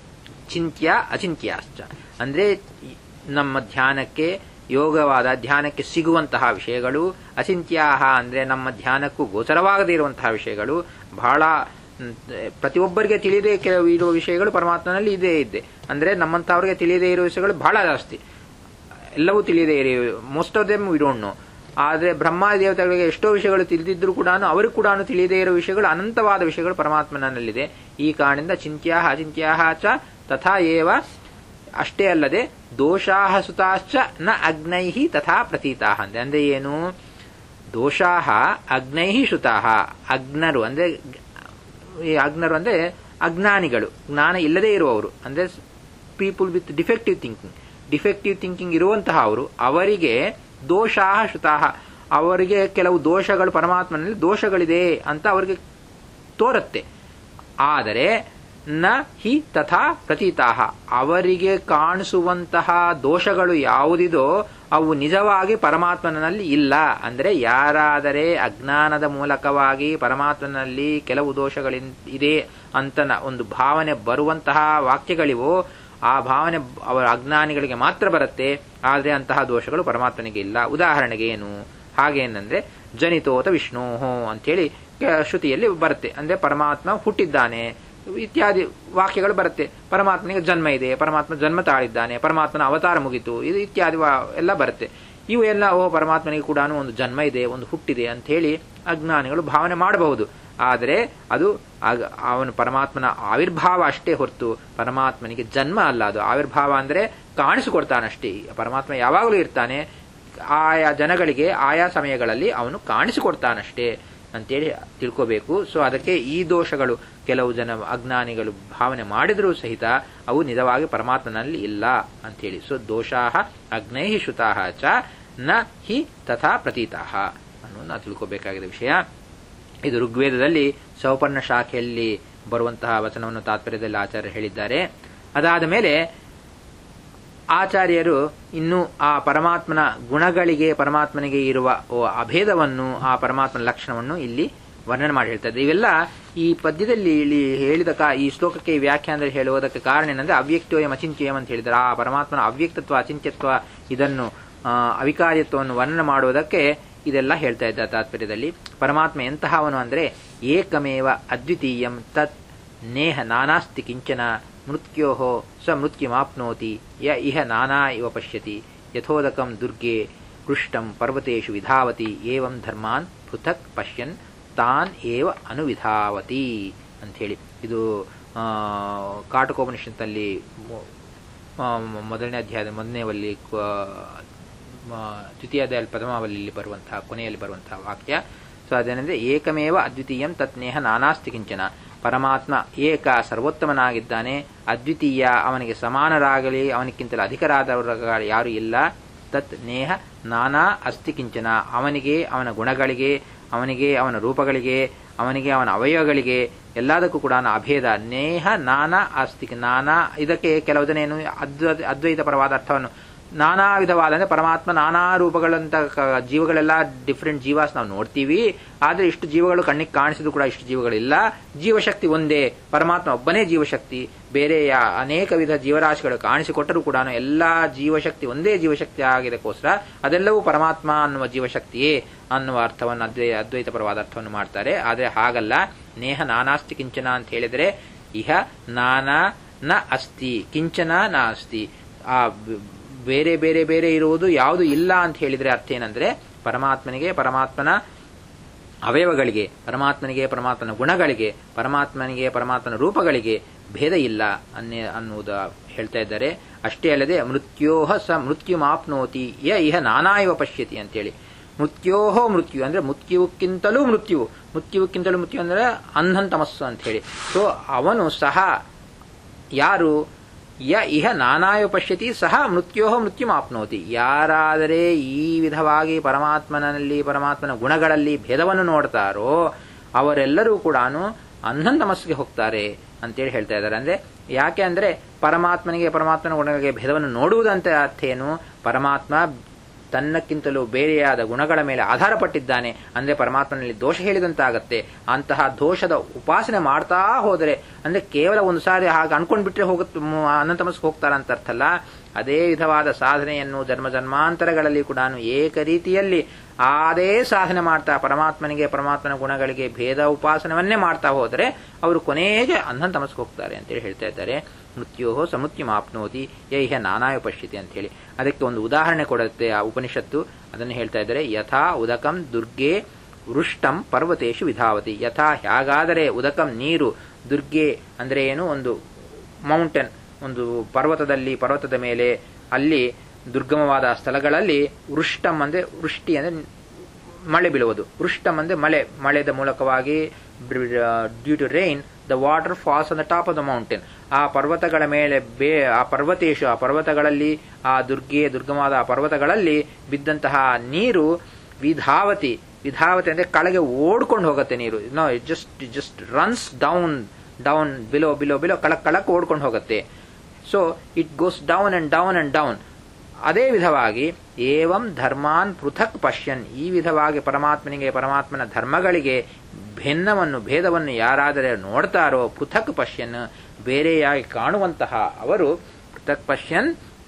Speaker 1: ಚಿಂತ್ಯ ಅಚಿಂತ್ಯಾಶ್ಚ ಅಂದ್ರೆ ನಮ್ಮ ಧ್ಯಾನಕ್ಕೆ ಯೋಗವಾದ ಧ್ಯಾನಕ್ಕೆ ಸಿಗುವಂತಹ ವಿಷಯಗಳು ಅಚಿಂತ್ಯಾಹ ಅಂದ್ರೆ ನಮ್ಮ ಧ್ಯಾನಕ್ಕೂ ಗೋಚರವಾಗದೇ ಇರುವಂತಹ ವಿಷಯಗಳು ಬಹಳ ಪ್ರತಿಯೊಬ್ಬರಿಗೆ ತಿಳಿದೇ ಕೆಲವು ಇರುವ ವಿಷಯಗಳು ಪರಮಾತ್ಮನಲ್ಲಿ ಇದೇ ಇದೆ ಅಂದ್ರೆ ನಮ್ಮಂತವರಿಗೆ ತಿಳಿಯದೇ ಇರುವ ವಿಷಯಗಳು ಬಹಳ ಜಾಸ್ತಿ ಎಲ್ಲವೂ ತಿಳಿಯದೇ ಇರೋ most of them we don't know ಆದರೆ ಬ್ರಹ್ಮ ದೇವತೆಗಳಿಗೆ ಎಷ್ಟೋ ವಿಷಯಗಳು ತಿಳಿದಿದ್ರೂ ಕೂಡ ಅವರಿಗೂ ಕೂಡ ತಿಳಿಯದೇ ಇರೋ ವಿಷಯಗಳು ಅನಂತವಾದ ವಿಷಯಗಳು ಪರಮಾತ್ಮನಲ್ಲಿದೆ ಈ ಕಾರಣದಿಂದ ಚಿಂತ್ಯಾಹ ಅಚಿಂತ್ಯಾಹ ಚ ತಥಾ ಏವ ಅಷ್ಟೇ ಅಲ್ಲದೆ ದೋಷಾಹ ಸುತಾಶ್ಚ ನ ಅಗ್ನೈಹಿ ತಥಾ ಪ್ರತೀತಾಹ ಅಂದ್ರೆ ಅಂದ್ರೆ ಏನು ದೋಷಾಹ ಅಗ್ನೈಹಿ ಶ್ರುತಾಹ ಅಗ್ನರು ಅಂದ್ರೆ ಈ ಅಗ್ನರು ಅಂದ್ರೆ ಅಜ್ಞಾನಿಗಳು ಜ್ಞಾನ ಇಲ್ಲದೇ ಇರುವವರು ಅಂದ್ರೆ people with defective thinking defective thinking ಇರುವಂತಹ ಅವರು ಅವರಿಗೆ ದೋಷಾಹ ಶ್ರುತಾಹ ಅವರಿಗೆ ಕೆಲವು ದೋಷಗಳು ಪರಮಾತ್ಮನಲ್ಲಿ ದೋಷಗಳಿದೆ ಅಂತ ಅವರಿಗೆ ತೋರುತ್ತೆ ಆದರೆ ನ ಹಿ ತಥಾ ಪ್ರತೀತಾಹ ಅವರಿಗೆ ಕಾಣಿಸುವಂತಹ ದೋಷಗಳು ಯಾವುದಿದೋ ಅವು ನಿಜವಾಗಿ ಪರಮಾತ್ಮನಲ್ಲಿ ಇಲ್ಲ ಅಂದರೆ ಯಾರಾದರೆ ಅಜ್ಞಾನದ ಮೂಲಕವಾಗಿ ಪರಮಾತ್ಮನಲ್ಲಿ ಕೆಲವು ದೋಷಗಳಿದೆ ಅಂತ ಒಂದು ಭಾವನೆ ಬರುವಂತಹ ವಾಕ್ಯಗಳಿವೋ ಆ ಭಾವನೆ ಅವರ ಅಜ್ಞಾನಿಗಳಿಗೆ ಮಾತ್ರ ಬರುತ್ತೆ ಆದರೆ ಅಂತಹ ದೋಷಗಳು ಪರಮಾತ್ಮನಿಗೆ ಇಲ್ಲ ಉದಾಹರಣೆಗೆ ಏನು ಹಾಗೇನಂದ್ರೆ ಜನಿತೋತ ವಿಷ್ಣೋಹೋ ಅಂತೇಳಿ ಶ್ರುತಿಯಲ್ಲಿ ಬರುತ್ತೆ ಅಂದ್ರೆ ಪರಮಾತ್ಮ ಹುಟ್ಟಿದ್ದಾನೆ ಇತ್ಯಾದಿ ವಾಕ್ಯಗಳು ಬರುತ್ತೆ ಪರಮಾತ್ಮನಿಗೆ ಜನ್ಮ ಇದೆ ಪರಮಾತ್ಮ ಜನ್ಮ ತಾಳಿದ್ದಾನೆ ಪರಮಾತ್ಮನ ಅವತಾರ ಮುಗಿತು ಇದು ಇತ್ಯಾದಿ ಎಲ್ಲ ಬರುತ್ತೆ ಇವು ಎಲ್ಲ ಓ ಪರಮಾತ್ಮನಿಗೆ ಕೂಡ ಒಂದು ಜನ್ಮ ಇದೆ ಒಂದು ಹುಟ್ಟಿದೆ ಅಂತ ಹೇಳಿ ಅಜ್ಞಾನಿಗಳು ಭಾವನೆ ಮಾಡಬಹುದು ಆದರೆ ಅದು ಆಗ- ಅವನು ಪರಮಾತ್ಮನ ಆವಿರ್ಭಾವ ಅಷ್ಟೇ ಹೊರತು ಪರಮಾತ್ಮನಿಗೆ ಜನ್ಮ ಅಲ್ಲ ಅದು ಆವಿರ್ಭಾವ ಅಂದರೆ ಕಾಣಿಸಿಕೊಡ್ತಾನಷ್ಟೇ ಪರಮಾತ್ಮ ಯಾವಾಗಲೂ ಇರ್ತಾನೆ ಆಯಾ ಜನಗಳಿಗೆ ಆಯಾ ಸಮಯಗಳಲ್ಲಿ ಅವನು ಕಾಣಿಸಿಕೊಡ್ತಾನಷ್ಟೇ ಅಂತೇಳಿ ತಿಳ್ಕೋಬೇಕು ಸೊ ಅದಕ್ಕೆ ಈ ದೋಷಗಳು ಕೆಲವು ಜನ ಅಜ್ಞಾನಿಗಳು ಭಾವನೆ ಮಾಡಿದರೂ ಸಹಿತ ಅವು ನಿಜವಾಗಿ ಪರಮಾತ್ಮನಲ್ಲಿ ಇಲ್ಲ ಅಂತೇಳಿ ಸೊ ದೋಷಾಹ ಅಗ್ನೈ ಶ್ರುತಾಹ ಚ ನ ಹಿ ತಥಾ ಪ್ರತೀತಾಹ ಅನ್ನೋದು ನಾವು ತಿಳ್ಕೋಬೇಕಾಗಿದ್ದ ವಿಷಯ ಇದು ಋಗ್ವೇದದಲ್ಲಿ ಸೌಪರ್ಣ ಶಾಖೆಯಲ್ಲಿ ಬರುವಂತಹ ವಚನವನ್ನು ತಾತ್ಪರ್ಯದಲ್ಲಿ ಆಚಾರ್ಯರು ಹೇಳಿದ್ದಾರೆ ಅದಾದ ಮೇಲೆ ಆಚಾರ್ಯರು ಇನ್ನು ಆ ಪರಮಾತ್ಮನ ಗುಣಗಳಿಗೆ ಪರಮಾತ್ಮನಿಗೆ ಇರುವ ಓ ಅಭೇದವನ್ನು ಆ ಪರಮಾತ್ಮನ ಲಕ್ಷಣವನ್ನು ಇಲ್ಲಿ ವರ್ಣನೆ ಮಾಡಿ ಹೇಳ್ತಾ ಇದ್ದಾರೆ ಇವೆಲ್ಲ ಈ ಪದ್ಯದಲ್ಲಿ ಇಲ್ಲಿ ಹೇಳಿದ ಕಾ ಈ ಶ್ಲೋಕಕ್ಕೆ ವ್ಯಾಖ್ಯಾನದಲ್ಲಿ ಹೇಳುವುದಕ್ಕೆ ಕಾರಣ ಏನಂದ್ರೆ ಅವ್ಯಕ್ತೋಯಂ ಅಚಿಂತ್ಯಂ ಅಂತ ಹೇಳಿದ್ದಾರೆ ಆ ಪರಮಾತ್ಮನ ಅವ್ಯಕ್ತತ್ವ ಅಚಿಂತ್ಯತ್ವ ಇದನ್ನು ಆ, ಅವಿಕಾರ್ಯತ್ವವನ್ನು ವರ್ಣನೆ ಮಾಡುವುದಕ್ಕೆ ಇದೆಲ್ಲ ಹೇಳ್ತಾ ಇದ್ದ ತಾತ್ಪರ್ಯದಲ್ಲಿ ಪರಮಾತ್ಮ ಎಂತಹವನು ಅಂದ್ರೆ ಏಕಮೇವ ಅದ್ವಿತೀಯಂ ತತ್ ನೇಹ ನಾನಾಸ್ತಿ ಕಿಂಚನ ಮೃತ್ಯೋ ಸ ಮೃತ್ಯುಮಾಪ್ನೋತಿ ಯ ಇಹ ನಾನಾ ಇವ ಪಶ್ಯತಿ ಯಥೋದಕಂ ದುರ್ಗೆ ಪೃಷ್ಟಂ ಪರ್ವತೇಶು ವಿಧಾವತಿ ಏವಂ ಧರ್ಮಾನ್ ಪೃಥಕ್ ಪಶ್ಯನ್ ತಾನ್ ಏವ ಅನುವಿಧಾವತಿ ಅಂಥೇಳಿ ಇದು ಆ, ಕಾಟಕೋಪನಿಷತ್ತಲ್ಲಿ ಮೊ- ಆ, ಮೊದಲನೇ ಅಧ್ಯಾಯದ ಮೊದಲನೇವಲ್ಲಿ ದ್ವಿತೀಯ ಅಧ್ಯಾಯ ಪ್ರಥಮಾವಲಿಯಲ್ಲಿ ಬರುವಂತಹ ಕೊನೆಯಲ್ಲಿ ಬರುವಂತಹ ವಾಕ್ಯ ಸೊ ಅದೇನೆಂದ್ರೆ ಏಕಮೇವ ಅದ್ವಿತೀಯಂ ತತ್ನೇಹ ನಾನಾಸ್ತಿ ಕಿಂಚನ ಪರಮಾತ್ಮ ಏಕ ಸರ್ವೋತ್ತಮನಾಗಿದ್ದಾನೆ ಅದ್ವಿತೀಯ ಅವನಿಗೆ ಸಮಾನರಾಗಲಿ ಅವನಿಗಿಂತಲೂ ಅಧಿಕರಾದವರು ಯಾರು ಇಲ್ಲ ತತ್ ನೇಹ ನಾನಾ ಅಸ್ತಿ ಕಿಂಚನ ಅವನಿಗೆ ಅವನ ಗುಣಗಳಿಗೆ ಅವನಿಗೆ ಅವನ ರೂಪಗಳಿಗೆ ಅವನಿಗೆ ಅವನ ಅವಯವಗಳಿಗೆ ಎಲ್ಲದಕ್ಕೂ ಕೂಡ ಅಭೇದ ನೇಹ ನಾನಾ ಅಸ್ತಿ ನಾನಾ ಇದಕ್ಕೆ ಕೆಲವು ಜನ ಏನು ಅದ್ವ ಅದ್ವೈತ ಪರವಾದ ಅರ್ಥವನ್ನು ನಾನಾ ವಿಧವಾದ ಅಂದ್ರೆ ಪರಮಾತ್ಮ ನಾನಾ ರೂಪಗಳಂತ ಕ- ಜೀವಗಳೆಲ್ಲ ಡಿಫ್ರೆಂಟ್ ಜೀವಾಸ್ ನಾವು ನೋಡ್ತೀವಿ ಆದ್ರೆ ಇಷ್ಟು ಜೀವಗಳು ಕಣ್ಣಿಗೆ ಕಾಣಿಸಿದ್ರು ಕೂಡ ಇಷ್ಟು ಜೀವಗಳಿಲ್ಲ ಜೀವಶಕ್ತಿ ಒಂದೇ ಪರಮಾತ್ಮ ಒಬ್ಬನೇ ಜೀವಶಕ್ತಿ ಬೇರೆ ಯಾ- ಅನೇಕ ವಿಧ ಜೀವರಾಶಿಗಳು ಕಾಣಿಸಿಕೊಟ್ಟರೂ ಕೂಡ ಎಲ್ಲಾ ಜೀವಶಕ್ತಿ ಒಂದೇ ಜೀವಶಕ್ತಿ ಆಗಿದಕ್ಕೋಸ್ಕರ ಅದೆಲ್ಲವೂ ಪರಮಾತ್ಮ ಅನ್ನುವ ಜೀವಶಕ್ತಿಯೇ ಅನ್ನುವ ಅರ್ಥವನ್ನು ಅದ್ವೈ ಅದ್ವೈತ ಪರವಾದ ಅರ್ಥವನ್ನು ಮಾಡ್ತಾರೆ ಆದರೆ ಹಾಗಲ್ಲ ನೇಹ ನಾನಾಸ್ತಿ ಕಿಂಚನ ಅಂತ ಹೇಳಿದರೆ ಇಹ ನಾನಾ ನ ಅಸ್ತಿ ಕಿಂಚನ ನ ಅಸ್ತಿ ಆ ಬ- ಬೇರೆ ಬೇರೆ ಬೇರೆ ಇರುವುದು ಯಾವುದು ಇಲ್ಲ ಅಂತ ಹೇಳಿದ್ರೆ ಅರ್ಥ ಏನಂದ್ರೆ ಪರಮಾತ್ಮನಿಗೆ ಪರಮಾತ್ಮನ ಅವಯವಗಳಿಗೆ ಪರಮಾತ್ಮನಿಗೆ ಪರಮಾತ್ಮನ ಗುಣಗಳಿಗೆ ಪರಮಾತ್ಮನಿಗೆ ಪರಮಾತ್ಮನ ರೂಪಗಳಿಗೆ ಭೇದ ಇಲ್ಲ ಅನ್ನೇ ಅನ್ನುವುದು ಹೇಳ್ತಾ ಇದ್ದಾರೆ ಅಷ್ಟೇ ಅಲ್ಲದೆ ಮೃತ್ಯೋಹ ಸ ಮೃತ್ಯುಮಾಪ್ನೋತಿ ಯ ಇಹ ನಾನಾ ಇವ ಪಶ್ಯತಿ ಅಂತೇಳಿ ಮೃತ್ಯೋಹೋ ಮೃತ್ಯು ಅಂದ್ರೆ ಮೃತ್ಯುಕ್ಕಿಂತಲೂ ಮೃತ್ಯು ಮೃತ್ಯುಕ್ಕಿಂತಲೂ ಮೃತ್ಯು ಅಂದ್ರೆ ಅಂಧನ್ ತಮಸ್ಸು ಅಂತ ಹೇಳಿ ಸೊ ಅವನು ಸಹ ಯಾರು ಯ ಇಹ ನಾನಾಯ ಪಶ್ಯತಿ ಸಹ ಮೃತ್ಯೋ ಮೃತ್ಯುಮಾಪ್ನೋತಿ ಯಾರಾದರೆ ಈ ವಿಧವಾಗಿ ಪರಮಾತ್ಮನಲ್ಲಿ ಪರಮಾತ್ಮನ ಗುಣಗಳಲ್ಲಿ ಭೇದವನ್ನು ನೋಡ್ತಾರೋ ಅವರೆಲ್ಲರೂ ಕೂಡ ಅಂಧನ್ ತಮಸ್ಸಿಗೆ ಹೋಗ್ತಾರೆ ಅಂತೇಳಿ ಹೇಳ್ತಾ ಇದ್ದಾರೆ ಅಂದ್ರೆ ಯಾಕೆ ಅಂದ್ರೆ ಪರಮಾತ್ಮನಿಗೆ ಪರಮಾತ್ಮನ ಗುಣಗಳಿಗೆ ಭೇದವನ್ನು ನೋಡುವುದಂತ ಅರ್ಥ ಏನು ಪರಮಾತ್ಮ ತನ್ನಕ್ಕಿಂತಲೂ ಬೇರೆಯಾದ ಗುಣಗಳ ಮೇಲೆ ಆಧಾರಪಟ್ಟಿದ್ದಾನೆ ಅಂದ್ರೆ ಪರಮಾತ್ಮನಲ್ಲಿ ದೋಷ ಹೇಳಿದಂತಾಗತ್ತೆ ಅಂತಹ ದೋಷದ ಉಪಾಸನೆ ಮಾಡ್ತಾ ಹೋದರೆ ಅಂದ್ರೆ ಕೇವಲ ಒಂದು ಸಾರಿ ಹಾಗೆ ಅನ್ಕೊಂಡ್ ಬಿಟ್ರೆ ಹೋಗುತ್ತೆ ಅನಂತಮಸ್ಗೆ ಹೋಗ್ತಾರ ಅಂತ ಅರ್ಥ ಅಲ್ಲ ಅದೇ ವಿಧವಾದ ಸಾಧನೆಯನ್ನು ಜನ್ಮ ಜನ್ಮಾಂತರಗಳಲ್ಲಿ ಕೂಡ ಏಕ ರೀತಿಯಲ್ಲಿ ಅದೇ ಸಾಧನೆ ಮಾಡ್ತಾ ಪರಮಾತ್ಮನಿಗೆ ಪರಮಾತ್ಮನ ಗುಣಗಳಿಗೆ ಭೇದ ಉಪಾಸನವನ್ನೇ ಮಾಡ್ತಾ ಹೋದರೆ ಅವರು ಕೊನೆಗೆ ಅಂಧನ್ ತಮಸ್ಗೆ ಹೋಗ್ತಾರೆ ಅಂತೇಳಿ ಹೇಳ್ತಾ ಇದ್ದಾರೆ ಮೃತ್ಯೋ ಸಮೃತ್ಯುಮಾಪ್ನೋತಿ ಯೈಹ ನಾನಾಯ ಪಶ್ಯತಿ ಅಂತ ಹೇಳಿ ಅದಕ್ಕೆ ಒಂದು ಉದಾಹರಣೆ ಕೊಡುತ್ತೆ ಆ ಉಪನಿಷತ್ತು ಅದನ್ನು ಹೇಳ್ತಾ ಇದ್ದಾರೆ ಯಥಾ ಉದಕಂ ದುರ್ಗೆ ವೃಷ್ಟಂ ಪರ್ವತೇಶು ವಿಧಾವತಿ ಯಥಾ ಹೇಗಾದರೆ ಉದಕಂ ನೀರು ದುರ್ಗೆ ಅಂದ್ರೆ ಏನು ಒಂದು ಮೌಂಟೇನ್ ಒಂದು ಪರ್ವತದಲ್ಲಿ ಪರ್ವತದ ಮೇಲೆ ಅಲ್ಲಿ ದುರ್ಗಮವಾದ ಸ್ಥಳಗಳಲ್ಲಿ ವೃಷ್ಟಂ ಅಂದ್ರೆ ವೃಷ್ಟಿ ಅಂದ್ರೆ ಮಳೆ ಬೀಳುವುದು ವೃಷ್ಟಂ ಅಂದ್ರೆ ಮಳೆ ಮಳೆದ ಮೂಲಕವಾಗಿ due to rain the water falls on the top of the mountain ಆ ಪರ್ವತಗಳ ಮೇಲೆ ಬೇ ಆ ಪರ್ವತೇಶ ಆ ಪರ್ವತಗಳಲ್ಲಿ ಆ ದುರ್ಗೆ ದುರ್ಗಮವಾದ ಆ ಪರ್ವತಗಳಲ್ಲಿ ಬಿದ್ದಂತಹ ನೀರು ವಿಧಾವತಿ ವಿಧಾವತಿ ಅಂದ್ರೆ ಕೆಳಗೆ ಓಡ್ಕೊಂಡು ಹೋಗುತ್ತೆ ನೀರು no just just runs down down below below below ಕಳಕ್ ಕಳಕ್ ಓಡ್ಕೊಂಡು ಹೋಗುತ್ತೆ so it goes down and down and down ಅದೇ ವಿಧವಾಗಿ ಏವಂ ಧರ್ಮಾನ್ ಪೃಥಕ್ ಪಶ್ಯನ್ ಈ ವಿಧವಾಗಿ ಪರಮಾತ್ಮನಿಗೆ ಪರಮಾತ್ಮನ ಧರ್ಮಗಳಿಗೆ ಭಿನ್ನವನ್ನು ಭೇದವನ್ನು ಯಾರಾದರೆ ನೋಡ್ತಾರೋ ಪೃಥಕ್ ಪಶ್ಯನ್ ಬೇರೆಯಾಗಿ ಕಾಣುವಂತಹ ಅವರು ಪೃಥಕ್ ಪಶ್ಯನ್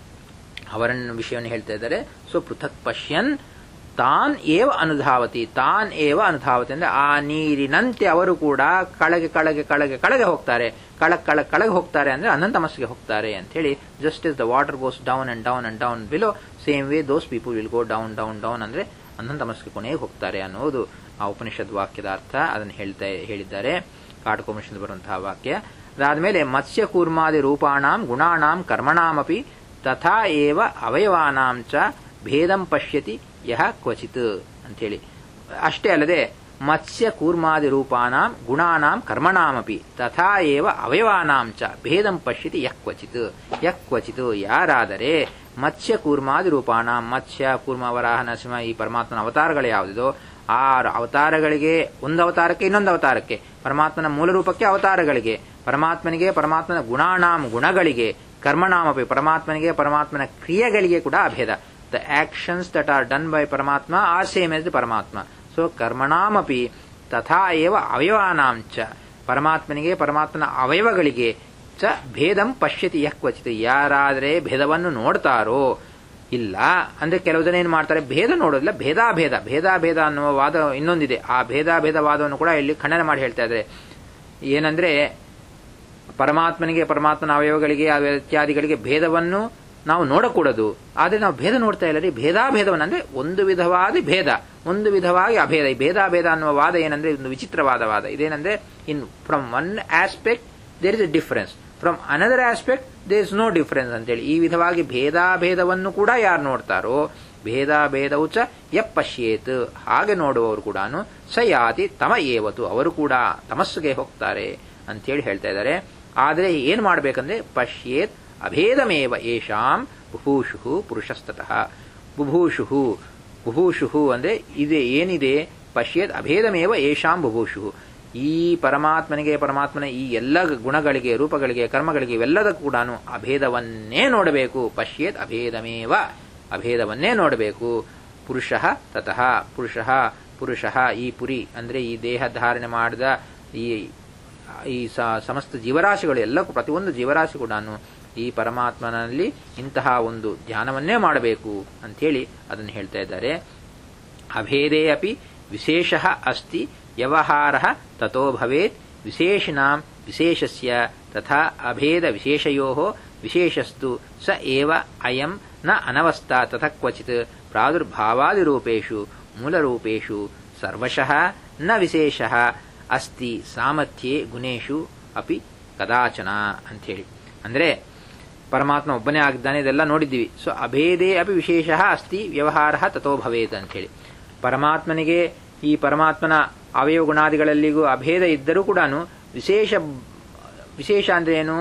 Speaker 1: ಅವರನ್ನ ವಿಷಯವನ್ನು ಹೇಳ್ತಾ ಇದ್ದಾರೆ ಸೊ ಪೃಥಕ್ ಪಶ್ಯನ್ ತಾನ್ ಏವ ಅನುಧಾವತಿ ತಾನ್ ಏವ ಅನುಧಾವತಿ ಅಂದ್ರೆ ಆ ನೀರಿನಂತೆ ಅವರು ಕೂಡ ಕಳಗೆ ಕಳಗೆ ಕಳಗೆ ಕಳಗೆ ಹೋಗ್ತಾರೆ ಕಳಗ್ ಕಳಗ್ ಕಳಗೆ ಹೋಗ್ತಾರೆ ಅಂದ್ರೆ ಅನಂತಮಸ್ಸಿಗೆ ಹೋಗ್ತಾರೆ ಅಂತ ಹೇಳಿ just is the water goes down and down and down below same way those people will go down down down ಅಂದ್ರೆ ಅನಂತಮಸ್ಸಿಗೆ ಕೊನೆಗೆ ಹೋಗ್ತಾರೆ ಅನ್ನೋದು ಆ ಉಪನಿಷದ್ ವಾಕ್ಯದ ಅರ್ಥ ಅದನ್ನು ಹೇಳ್ತಾ ಹೇಳಿದ್ದಾರೆ ಕಾಟಕೋಪನಿಷತ್ ಬರುವಂತಹ ವಾಕ್ಯ ಅದಾದ್ಮೇಲೆ ಮತ್ಸ್ಯ ಕೂರ್ಮಾದಿ ರೂಪಾಣಾಂ ಗುಣಾಣಾಂ ಕರ್ಮಣಾಮಪಿ ತಥಾ ಏವ ಅವಯವಾನಾಂ ಚ ಭೇದಂ ಪಶ್ಯತಿ ಯಹ ಕ್ವಚಿತ್ ಅಂತೇಳಿ ಅಷ್ಟೇ ಅಲ್ಲದೆ ಮತ್ಸ್ಯ ಕೂರ್ಮಾದಿ ರೂಪಾನಾಂ ಗುಣಾನಾಂ ಕರ್ಮಣಾಮಪಿ ತಥಾ ಏವ ಅವಯವಾನಾಂ ಚ ಭೇದಂ ಪಶ್ಯತಿ ಯಃ ಕ್ವಚಿತ್ ಯಃ ಕ್ವಚಿತ್ ಯಾರಾದರೆ ಮತ್ಸ್ಯ ಕೂರ್ಮಾದಿ ರೂಪಾನಾಂ ಮತ್ಸ್ಯ ಕೂರ್ಮ ವರಾಹ ನರಸಿಂಹ ಈ ಪರಮಾತ್ಮನ ಅವತಾರಗಳು ಯಾವುದಿದೋ ಆ ಅವತಾರಗಳಿಗೆ ಒಂದು ಅವತಾರಕ್ಕೆ ಇನ್ನೊಂದು ಅವತಾರಕ್ಕೆ ಪರಮಾತ್ಮನ ಮೂಲ ರೂಪಕ್ಕೆ ಅವತಾರಗಳಿಗೆ ಪರಮಾತ್ಮನಿಗೆ ಪರಮಾತ್ಮನ ಗುಣಾನಾಂ ಗುಣಗಳಿಗೆ ಕರ್ಮನಾಮಪಿ ಪರಮಾತ್ಮನಿಗೆ ಪರಮಾತ್ಮನ ಕ್ರಿಯೆಗಳಿಗೆ ಕೂಡ ಅಭೇದ the actions that are done by ಪರಮಾತ್ಮ ಆರ್ ಸೇಮ್ ಎಸ್ ದಿ ಪರಮಾತ್ಮ ಸೊ ಕರ್ಮಣಾಮಪಿ ತಥಾ ಏವ ಅವಯವಾನಾಂ ಚ ಪರಮಾತ್ಮನಿಗೆ ಪರಮಾತ್ಮನ ಅವಯವಗಳಿಗೆ ಚ ಭೇದಂ ಪಶ್ಯತಿ ಯಃ ಕ್ವಚಿತ್ ಯಾರಾದರೆ ಭೇದವನ್ನು ನೋಡ್ತಾರೋ ಇಲ್ಲ ಅಂದ್ರೆ ಕೆಲವು ಜನ ಏನ್ ಮಾಡ್ತಾರೆ ಭೇದ ನೋಡೋದಿಲ್ಲ ಭೇದಾಭೇದ ಭೇದಾಭೇದ ಅನ್ನುವ ವಾದ ಇನ್ನೊಂದಿದೆ ಆ ಭೇದಾಭೇದ ವಾದವನ್ನು ಕೂಡ ಇಲ್ಲಿ ಖಂಡನೆ ಮಾಡಿ ಹೇಳ್ತಾ ಇದ್ದಾರೆ ಏನಂದ್ರೆ ಪರಮಾತ್ಮನಿಗೆ ಪರಮಾತ್ಮನ ಅವಯವಗಳಿಗೆ ಇತ್ಯಾದಿಗಳಿಗೆ ಭೇದವನ್ನು ನಾವು ನೋಡಕೂಡದು ಆದರೆ ನಾವು ಭೇದ ನೋಡ್ತಾ ಇಲ್ಲ ರೀ ಭೇದಾಭೇದವನ್ನು ಅಂದ್ರೆ ಒಂದು ವಿಧವಾದ ಭೇದ ಒಂದು ವಿಧವಾಗಿ ಅಭೇದ ಈ ಭೇದಾಭೇದ ಅನ್ನುವ ವಾದ ಏನಂದ್ರೆ ಒಂದು ವಿಚಿತ್ರವಾದ ವಾದ ಇದೇನಂದ್ರೆ in from one aspect there is a difference from another aspect there is no difference ಅಂತೇಳಿ ಈ ವಿಧವಾಗಿ ಭೇದಾಭೇದವನ್ನು ಕೂಡ ಯಾರು ನೋಡ್ತಾರೋ ಭೇದಾಭೇದವು ಚ ಯಪ್ಪಶ್ಯೇತ್ ಹಾಗೆ ನೋಡುವವರು ಕೂಡ ಸಯಾತಿ ತಮ ಏವತು ಅವರು ಕೂಡ ತಮಸ್ಸಿಗೆ ಹೋಗ್ತಾರೆ ಅಂತೇಳಿ ಹೇಳ್ತಾ ಇದ್ದಾರೆ ಆದರೆ ಏನ್ ಮಾಡಬೇಕಂದ್ರೆ ಪಶ್ಯೇತ್ ಅಭೇದಮೇವ ಏಷಾಂ ಬುಭೂಷು ಪುರುಷಸ್ತತಃ ಬುಭೂಷು ಬುಭೂಷು ಅಂದ್ರೆ ಇದೆ ಏನಿದೆ ಪಶ್ಯೇತ್ ಅಭೇದಮೇವ ಏಷಾಂ ಬುಭೂಷು ಈ ಪರಮಾತ್ಮನಿಗೆ ಪರಮಾತ್ಮನ ಈ ಎಲ್ಲ ಗುಣಗಳಿಗೆ ರೂಪಗಳಿಗೆ ಕರ್ಮಗಳಿಗೆ ಇವೆಲ್ಲದಕ್ಕೂ ಕೂಡ ಅಭೇದವನ್ನೇ ನೋಡಬೇಕು ಪಶ್ಯೇತ್ ಅಭೇದಮೇವ ಅಭೇದವನ್ನೇ ನೋಡಬೇಕು ಪುರುಷ ತತಃ ಪುರುಷ ಪುರುಷ ಈ ಪುರಿ ಅಂದ್ರೆ ಈ ದೇಹ ಧಾರಣೆ ಮಾಡಿದ ಈ ಈ ಸಮಸ್ತ ಜೀವರಾಶಿಗಳು ಎಲ್ಲಕ್ಕೂ ಪ್ರತಿಯೊಂದು ಜೀವರಾಶಿ ಕೂಡ ಈ ಪರಮಾತ್ಮನಲ್ಲಿ ಇಂತಹ ಒಂದು ಧ್ಯಾನವನ್ನೇ ಮಾಡಬೇಕು ಅಂಥೇಳಿ ಅದನ್ನು ಹೇಳ್ತಾ ಇದ್ದಾರೆ ಅಭೇದೇ ಅಪಿ ವಿಶೇಷ ಅಸ್ತಿ ವ್ಯವಹಾರ ತಥೋ ಭವೇತ್ ವಿಶೇಷಿಣಾಂ ವಿಶೇಷಸ್ಯ ತಥಾ ಅಭೇದ ವಿಶೇಷಯೋ ವಿಶೇಷಸ್ತು ಸ ಏವ ಅಯಂ ನ ಅನವಸ್ಥಾ ತಥ ಕ್ವಚಿತ್ ಪ್ರಾದುರ್ಭಾವಾದಿರೂಪೇಷು ಮೂಲರೂಪೇಷು ಸರ್ವಶಃ ನ ವಿಶೇಷ ಅಸ್ತಿ ಸಾಮರ್ಥ್ಯೆ ಗುಣೇಶು ಅಪಿ ಕದಾಚನ ಅಂಥೇಳಿ ಅಂದ್ರೆ ಪರಮಾತ್ಮ ಒಬ್ಬನೇ ಆಗಿದ್ದಾನೆ ಇದೆಲ್ಲ ನೋಡಿದ್ದೀವಿ ಸೊ ಅಭೇದೇ ಅಪಿ ವಿಶೇಷ ಅಸ್ತಿ ವ್ಯವಹಾರ ತಥೋ ಭವೇತ್ ಅಂತೇಳಿ ಪರಮಾತ್ಮನಿಗೆ ಈ ಪರಮಾತ್ಮನ ಅವಯವ ಗುಣಾದಿಗಳಲ್ಲಿಗೂ ಅಭೇದ ಇದ್ದರೂ ಕೂಡ ವಿಶೇಷ ವಿಶೇಷ ಅಂದ್ರೆ ಏನು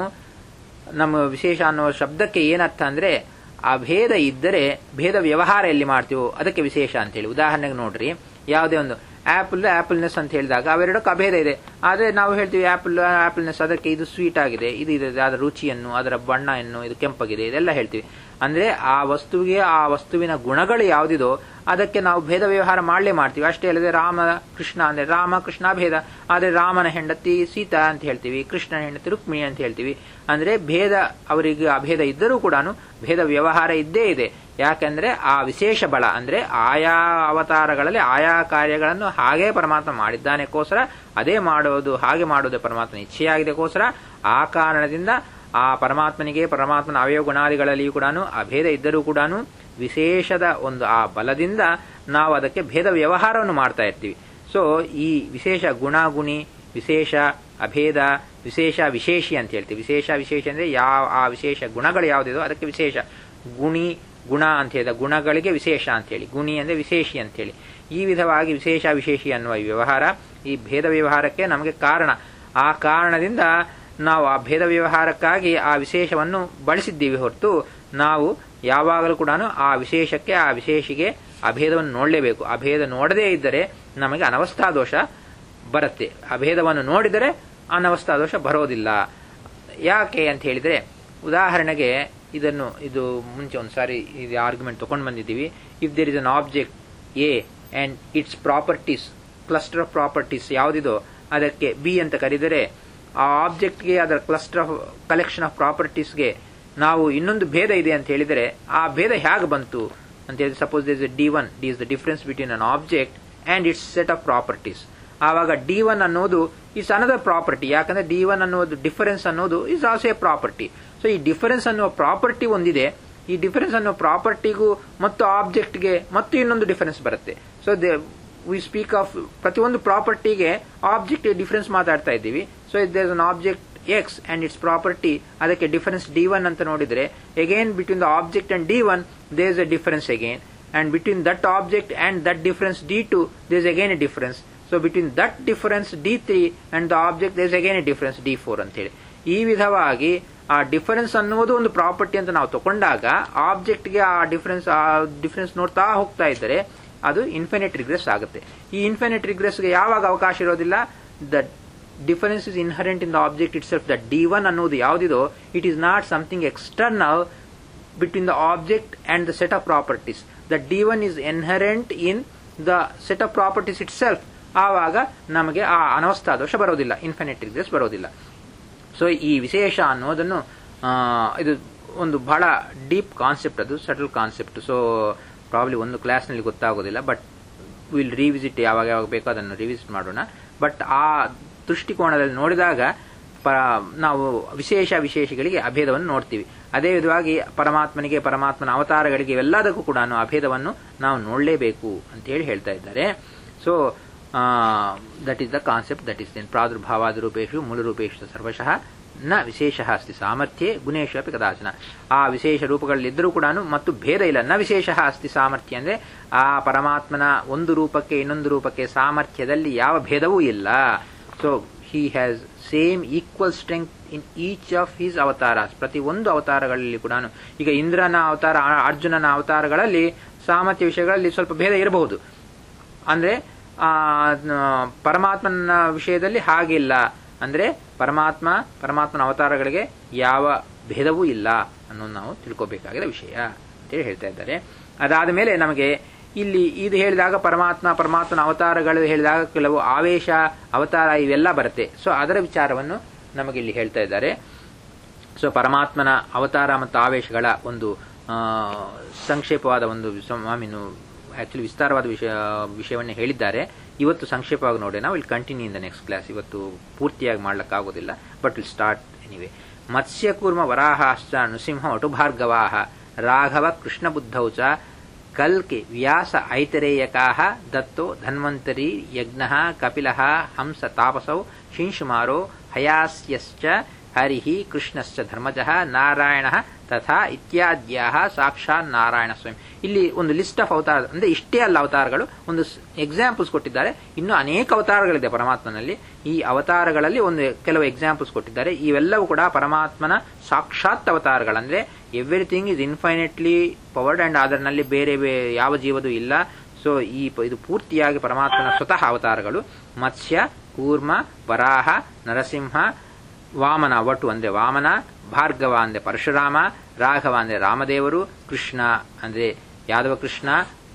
Speaker 1: ನಮ್ಮ ವಿಶೇಷ ಅನ್ನೋ ಶಬ್ದಕ್ಕೆ ಏನರ್ಥ ಅಂದ್ರೆ ಅಭೇದ ಇದ್ದರೆ ಭೇದ ವ್ಯವಹಾರ ಎಲ್ಲಿ ಮಾಡ್ತೀವೋ ಅದಕ್ಕೆ ವಿಶೇಷ ಅಂತೇಳಿ ಉದಾಹರಣೆಗೆ ನೋಡ್ರಿ ಯಾವುದೇ ಒಂದು ಆಪಲ್ ಆಪಲ್ನೆಸ್ ಅಂತ ಹೇಳಿದಾಗ ಅವೆರಡಕ್ಕೆ ಅಭೇದ ಇದೆ ಆದರೆ ನಾವು ಹೇಳ್ತೀವಿ ಆಪಲ್ ಆಪಲ್ನೆಸ್ ಅದಕ್ಕೆ ಇದು ಸ್ವೀಟ್ ಆಗಿದೆ ಇದು ಇದೆ ಅದರ ರುಚಿಯನ್ನು ಅದರ ಬಣ್ಣವನ್ನು ಇದು ಕೆಂಪಗಿದೆ ಇದೆಲ್ಲ ಹೇಳ್ತೀವಿ ಅಂದ್ರೆ ಆ ವಸ್ತುವಿಗೆ ಆ ವಸ್ತುವಿನ ಗುಣಗಳು ಯಾವುದಿದೋ ಅದಕ್ಕೆ ನಾವು ಭೇದ ವ್ಯವಹಾರ ಮಾಡಲೇ ಮಾಡ್ತೀವಿ ಅಷ್ಟೇ ಅಲ್ಲದೆ ರಾಮ ಕೃಷ್ಣ ಅಂದ್ರೆ ರಾಮ ಕೃಷ್ಣ ಭೇದ ಆದರೆ ರಾಮನ ಹೆಂಡತಿ ಸೀತಾ ಅಂತ ಹೇಳ್ತೀವಿ ಕೃಷ್ಣನ ಹೆಂಡತಿ ರುಕ್ಮಿಣಿ ಅಂತ ಹೇಳ್ತೀವಿ ಅಂದ್ರೆ ಭೇದ ಅವರಿಗೆ ಅಭೇದ ಇದ್ದರೂ ಕೂಡ ಭೇದ ವ್ಯವಹಾರ ಇದ್ದೇ ಇದೆ ಯಾಕೆಂದ್ರೆ ಆ ವಿಶೇಷ ಬಲ ಅಂದ್ರೆ ಆಯಾ ಅವತಾರಗಳಲ್ಲಿ ಆಯಾ ಕಾರ್ಯಗಳನ್ನು ಹಾಗೇ ಪರಮಾತ್ಮ ಮಾಡಿದ್ದಾನೆಕೋಸ್ಕರ ಅದೇ ಮಾಡೋದು ಹಾಗೆ ಮಾಡೋದು ಪರಮಾತ್ಮನ ಇಚ್ಛೆಯಾಗಿದೆಕೋಸ್ಕರ ಆ ಕಾರಣದಿಂದ ಆ ಪರಮಾತ್ಮನಿಗೆ ಪರಮಾತ್ಮನ ಅವಯವ ಗುಣಾದಿಗಳಲ್ಲಿಯೂ ಕೂಡ ಅಭೇದ ಇದ್ದರೂ ಕೂಡ ವಿಶೇಷದ ಒಂದು ಆ ಬಲದಿಂದ ನಾವು ಅದಕ್ಕೆ ಭೇದ ವ್ಯವಹಾರವನ್ನು ಮಾಡ್ತಾ ಇರ್ತೀವಿ ಸೊ ಈ ವಿಶೇಷ ಗುಣಗುಣಿ ವಿಶೇಷ ಅಭೇದ ವಿಶೇಷ ವಿಶೇಷಿ ಅಂತ ಹೇಳ್ತೀವಿ ವಿಶೇಷ ವಿಶೇಷ ಅಂದ್ರೆ ಯಾವ ಆ ವಿಶೇಷ ಗುಣಗಳು ಯಾವುದಿದೋ ಅದಕ್ಕೆ ವಿಶೇಷ ಗುಣಿ ಗುಣ ಅಂತ ಹೇಳಿದ ಗುಣಗಳಿಗೆ ವಿಶೇಷ ಅಂತ ಹೇಳಿ ಗುಣಿ ಅಂದ್ರೆ ವಿಶೇಷಿ ಅಂತ ಹೇಳಿ ಈ ವಿಧವಾಗಿ ವಿಶೇಷ ವಿಶೇಷಿ ಅನ್ನುವ ಈ ವ್ಯವಹಾರ ಈ ಭೇದ ವ್ಯವಹಾರಕ್ಕೆ ನಮಗೆ ಕಾರಣ ಆ ಕಾರಣದಿಂದ ನಾವು ಆ ಭೇದ ವ್ಯವಹಾರಕ್ಕಾಗಿ ಆ ವಿಶೇಷವನ್ನು ಬಳಸಿದ್ದೀವಿ ಹೊರತು ನಾವು ಯಾವಾಗಲೂ ಕೂಡ ಆ ವಿಶೇಷಕ್ಕೆ ಆ ವಿಶೇಷಿಗೆ ಅಭೇದವನ್ನು ನೋಡಲೇಬೇಕು ಅಭೇದ ನೋಡದೇ ಇದ್ದರೆ ನಮಗೆ ಅನವಸ್ಥಾ ದೋಷ ಬರುತ್ತೆ ಅಭೇದವನ್ನು ನೋಡಿದರೆ ಅನವಸ್ಥಾ ದೋಷ ಬರೋದಿಲ್ಲ ಯಾಕೆ ಅಂತ ಹೇಳಿದ್ರೆ ಉದಾಹರಣೆಗೆ ಇದನ್ನು ಇದು ಮುಂಚೆ ಒಂದು ಸಾರಿ ಇದು ಆರ್ಗ್ಯುಮೆಂಟ್ ತಗೊಂಡು ಬಂದಿದ್ದೀವಿ if there is an object A and its properties cluster of properties ಯಾವುದಿದೋ ಅದಕ್ಕೆ ಬಿ ಅಂತ ಕರೆದರೆ ಆ ಆಬ್ಜೆಕ್ಟ್ಗೆ ಅದರ ಕ್ಲಸ್ಟರ್ ಆಫ್ ಕಲೆಕ್ಷನ್ ಆಫ್ ಪ್ರಾಪರ್ಟೀಸ್ಗೆ ನಾವು ಇನ್ನೊಂದು ಭೇದ ಇದೆ ಅಂತ ಹೇಳಿದರೆ ಆ ಭೇದ ಹೇಗೆ ಬಂತು ಅಂತ ಹೇಳಿ suppose this D one D is the difference between an object and its set of properties ಆವಾಗ ಡಿ ಒನ್ ಅನ್ನೋದು ಇಸ್ ಅನದರ್ ಪ್ರಾಪರ್ಟಿ ಯಾಕಂದ್ರೆ ಡಿ ಒನ್ ಅನ್ನೋದು ಡಿಫರೆನ್ಸ್ ಅನ್ನೋದು is also a property so ಈ ಡಿಫರೆನ್ಸ್ ಅನ್ನುವ ಪ್ರಾಪರ್ಟಿ ಒಂದಿದೆ ಈ difference ಅನ್ನುವ ಪ್ರಾಪರ್ಟಿಗೂ ಮತ್ತು ಆಬ್ಜೆಕ್ಟ್ಗೆ ಮತ್ತು ಇನ್ನೊಂದು ಡಿಫರೆನ್ಸ್ ಬರುತ್ತೆ ಸೊ ವಿ ಸ್ಪೀಕ್ ಆಫ್ ಪ್ರತಿಯೊಂದು ಪ್ರಾಪರ್ಟಿಗೆ ಆಬ್ಜೆಕ್ಟ್ ಡಿಫರೆನ್ಸ್ ಮಾತಾಡ್ತಾ ಇದ್ದೀವಿ so there an object X and its property ಅದಕ್ಕೆ ಡಿಫರೆನ್ಸ್ ಡಿ ಒನ್ ಅಂತ ನೋಡಿದ್ರೆ again between the object and D one there is a difference again and between that object and that difference D two there is again a difference so between that difference D three and the object there is again a difference D four ಅಂತ ಹೇಳಿ ಈ ವಿಧವಾಗಿ ಆ difference ಅನ್ನುವುದು ಒಂದು property ಅಂತ ನಾವು ತಗೊಂಡಾಗ ಆಬ್ಜೆಕ್ಟ್ಗೆ ಆ ಡಿಫರೆನ್ಸ್ ಆ ಡಿಫರೆನ್ಸ್ ನೋಡ್ತಾ ಹೋಗ್ತಾ ಇದ್ದರೆ ಅದು ಇನ್ಫಿನಿಟ್ ರಿಗ್ರೆಸ್ ಆಗುತ್ತೆ ಈ ಇನ್ಫಿನಿಟ್ ರಿಗ್ರೆಸ್ಗೆ ಯಾವಾಗ ಅವಕಾಶ ಇರೋದಿಲ್ಲ the difference is inherent in the object itself the D one ಅನ್ನೋದು ಯಾವುದಿದೋ it is not something external between the object and the set of properties the D one is inherent in the set of properties itself ಆವಾಗ ನಮಗೆ ಆ ಅನವಸ್ಥಾ ದೋಷ ಬರೋದಿಲ್ಲ infinite ರಿಗ್ರೆಸ್ ಬರೋದಿಲ್ಲ so ಈ ವಿಶೇಷ ಅನ್ನೋದನ್ನು ಇದು ಒಂದು ಬಹಳ ಡೀಪ್ ಕಾನ್ಸೆಪ್ಟ್ ಅದು ಸಟಲ್ ಕಾನ್ಸೆಪ್ಟ್ ಸೊ ಪ್ರಾಬ್ಲಿ ಒಂದು ಕ್ಲಾಸ್ನಲ್ಲಿ ಗೊತ್ತಾಗೋದಿಲ್ಲ ಬಟ್ ವಿಲ್ ರಿವಿಸಿಟ್ ಯಾವಾಗ ಯಾವಾಗ ಬೇಕೋ ಅದನ್ನು ರಿವಿಸಿಟ್ ಮಾಡೋಣ ಬಟ್ ಆ ದೃಷ್ಟಿಕೋನದಲ್ಲಿ ನೋಡಿದಾಗ ನಾವು ವಿಶೇಷ ವಿಶೇಷಗಳಿಗೆ ಅಭೇದವನ್ನು ನೋಡ್ತೀವಿ ಅದೇ ವಿಧವಾಗಿ ಪರಮಾತ್ಮನಿಗೆ ಪರಮಾತ್ಮನ ಅವತಾರಗಳಿಗೆ ಇವೆಲ್ಲದಕ್ಕೂ ಕೂಡ ಅಭೇದವನ್ನು ನಾವು ನೋಡಲೇಬೇಕು ಅಂತ ಹೇಳಿ ಹೇಳ್ತಾ ಇದ್ದಾರೆ so that is the concept that is then ಪ್ರಾದುರ್ಭಾವಾದ ರೂಪೇಶು ಮೂಲರೂಪೇಶು ಸರ್ವಶಃ ನ ವಿಶೇಷ ಅಸ್ತಿ ಸಾಮರ್ಥ್ಯೆ ಗುಣೇಶು ಅಪಿ ಕದಾಚನ ಆ ವಿಶೇಷ ರೂಪಗಳಲ್ಲಿದ್ದರೂ ಕೂಡ ಮತ್ತು ಭೇದ ಇಲ್ಲ ನ ವಿಶೇಷ ಅಸ್ತಿ ಸಾಮರ್ಥ್ಯ ಅಂದ್ರೆ ಆ ಪರಮಾತ್ಮನ ಒಂದು ರೂಪಕ್ಕೆ ಇನ್ನೊಂದು ರೂಪಕ್ಕೆ ಸಾಮರ್ಥ್ಯದಲ್ಲಿ ಯಾವ ಭೇದವೂ ಇಲ್ಲ so he has same equal strength in each of his avatars ಪ್ರತಿ ಒಂದು ಅವತಾರಗಳಲ್ಲಿ ಕೂಡ ಈಗ ಇಂದ್ರನ ಅವತಾರ ಅರ್ಜುನನ ಅವತಾರಗಳಲ್ಲಿ ಸಾಮರ್ಥ್ಯ ವಿಷಯಗಳಲ್ಲಿ ಸ್ವಲ್ಪ ಭೇದ ಇರಬಹುದು ಅಂದ್ರೆ ಆ ಪರಮಾತ್ಮನ ವಿಷಯದಲ್ಲಿ ಹಾಗಿಲ್ಲ ಅಂದ್ರೆ ಪರಮಾತ್ಮ ಪರಮಾತ್ಮನ ಅವತಾರಗಳಿಗೆ ಯಾವ ಭೇದವೂ ಇಲ್ಲ ಅನ್ನೋದು ನಾವು ತಿಳ್ಕೋಬೇಕಾಗಿರೋ ವಿಷಯ ಅಂತೇಳಿ ಹೇಳ್ತಾ ಇದ್ದಾರೆ ಅದಾದ ಮೇಲೆ ನಮಗೆ ಇಲ್ಲಿ ಇದು ಹೇಳಿದಾಗ ಪರಮಾತ್ಮ ಪರಮಾತ್ಮನ ಅವತಾರಗಳು ಹೇಳಿದಾಗ ಕೆಲವು ಆವೇಶ ಅವತಾರ ಇವೆಲ್ಲ ಬರುತ್ತೆ ಸೊ ಅದರ ವಿಚಾರವನ್ನು ನಮಗೆ ಇಲ್ಲಿ ಹೇಳ್ತಾ ಇದ್ದಾರೆ ಸೊ ಪರಮಾತ್ಮನ ಅವತಾರ ಮತ್ತು ಆವೇಶಗಳ ಒಂದು ಸಂಕ್ಷೇಪವಾದ ಒಂದು ಮೀನು ಆಕ್ಚುಲಿ ವಿಸ್ತಾರವಾದ ವಿಷಯ ವಿಷಯವನ್ನೇ ಹೇಳಿದ್ದಾರೆ ಇವತ್ತು ಸಂಕ್ಷೇಪವಾಗಿ ನೋಡಿ ನಾವು ಇಲ್ಲಿ continue in the next class ಇವತ್ತು ಪೂರ್ತಿಯಾಗಿ ಮಾಡ್ಲಿಕ್ಕಾಗೋದಿಲ್ಲ ಬಟ್ ವಿಲ್ ಸ್ಟಾರ್ಟ್ ಎನಿವೆ ಮತ್ಸ್ಯಕೂರ್ಮ ವರಾಹಾಶ್ಚ ನೃಸಿಂಹ ವಟುಭಾರ್ಗವಾಹ ರಾಘವ ಕೃಷ್ಣ ಬುದ್ಧೌ ಚ ಕಲ್ಕೆ ವ್ಯಾಸ ಐತರೇಯಕಾ ದತ್ತೋ ಧನ್ವಂತರಿ ಯಜ್ಞ ಕಪಿಲ ಹಂಸ ತಾಪಸೌ ಶಿಂಶುಮಾರೋ ಹಯಾಸ್ಯಶ್ಚ ಹರಿ ಕೃಷ್ಣಶ್ಚ ಧರ್ಮಜ ನಾರಾಯಣ ತಥಾ ಇತ್ಯಾದ್ಯ ಸಾಕ್ಷಾತ್ ನಾರಾಯಣ ಸ್ವಯಂ ಇಲ್ಲಿ ಒಂದು ಲಿಸ್ಟ್ ಆಫ್ ಅವತಾರ ಅಂದ್ರೆ ಇಷ್ಟೇ ಅಲ್ಲ ಅವತಾರಗಳು ಒಂದು ಎಕ್ಸಾಂಪಲ್ಸ್ ಕೊಟ್ಟಿದ್ದಾರೆ ಇನ್ನು ಅನೇಕ ಅವತಾರಗಳಿದೆ ಪರಮಾತ್ಮನಲ್ಲಿ ಈ ಅವತಾರಗಳಲ್ಲಿ ಒಂದು ಕೆಲವು ಎಕ್ಸಾಂಪಲ್ಸ್ ಕೊಟ್ಟಿದ್ದಾರೆ ಇವೆಲ್ಲವೂ ಕೂಡ ಪರಮಾತ್ಮನ ಸಾಕ್ಷಾತ್ ಅವತಾರಗಳಂದ್ರೆ everything is infinitely powered and ಅದರಲ್ಲಿ ಬೇರೆ ಯಾವ ಜೀವದು ಇಲ್ಲ ಸೊ ಈ ಇದು ಪೂರ್ತಿಯಾಗಿ ಪರಮಾತ್ಮನ ಸ್ವತಃ ಅವತಾರಗಳು ಮತ್ಸ್ಯ ಕೂರ್ಮ ವರಾಹ ನರಸಿಂಹ ವಾಮನ ಒಟ್ಟು ಅಂದ್ರೆ ವಾಮನ ಭಾರ್ಗವ ಅಂದ್ರೆ ಪರಶುರಾಮ ರಾಘವ ಅಂದ್ರೆ ರಾಮದೇವರು ಕೃಷ್ಣ ಅಂದ್ರೆ ಯಾದವ ಕೃಷ್ಣ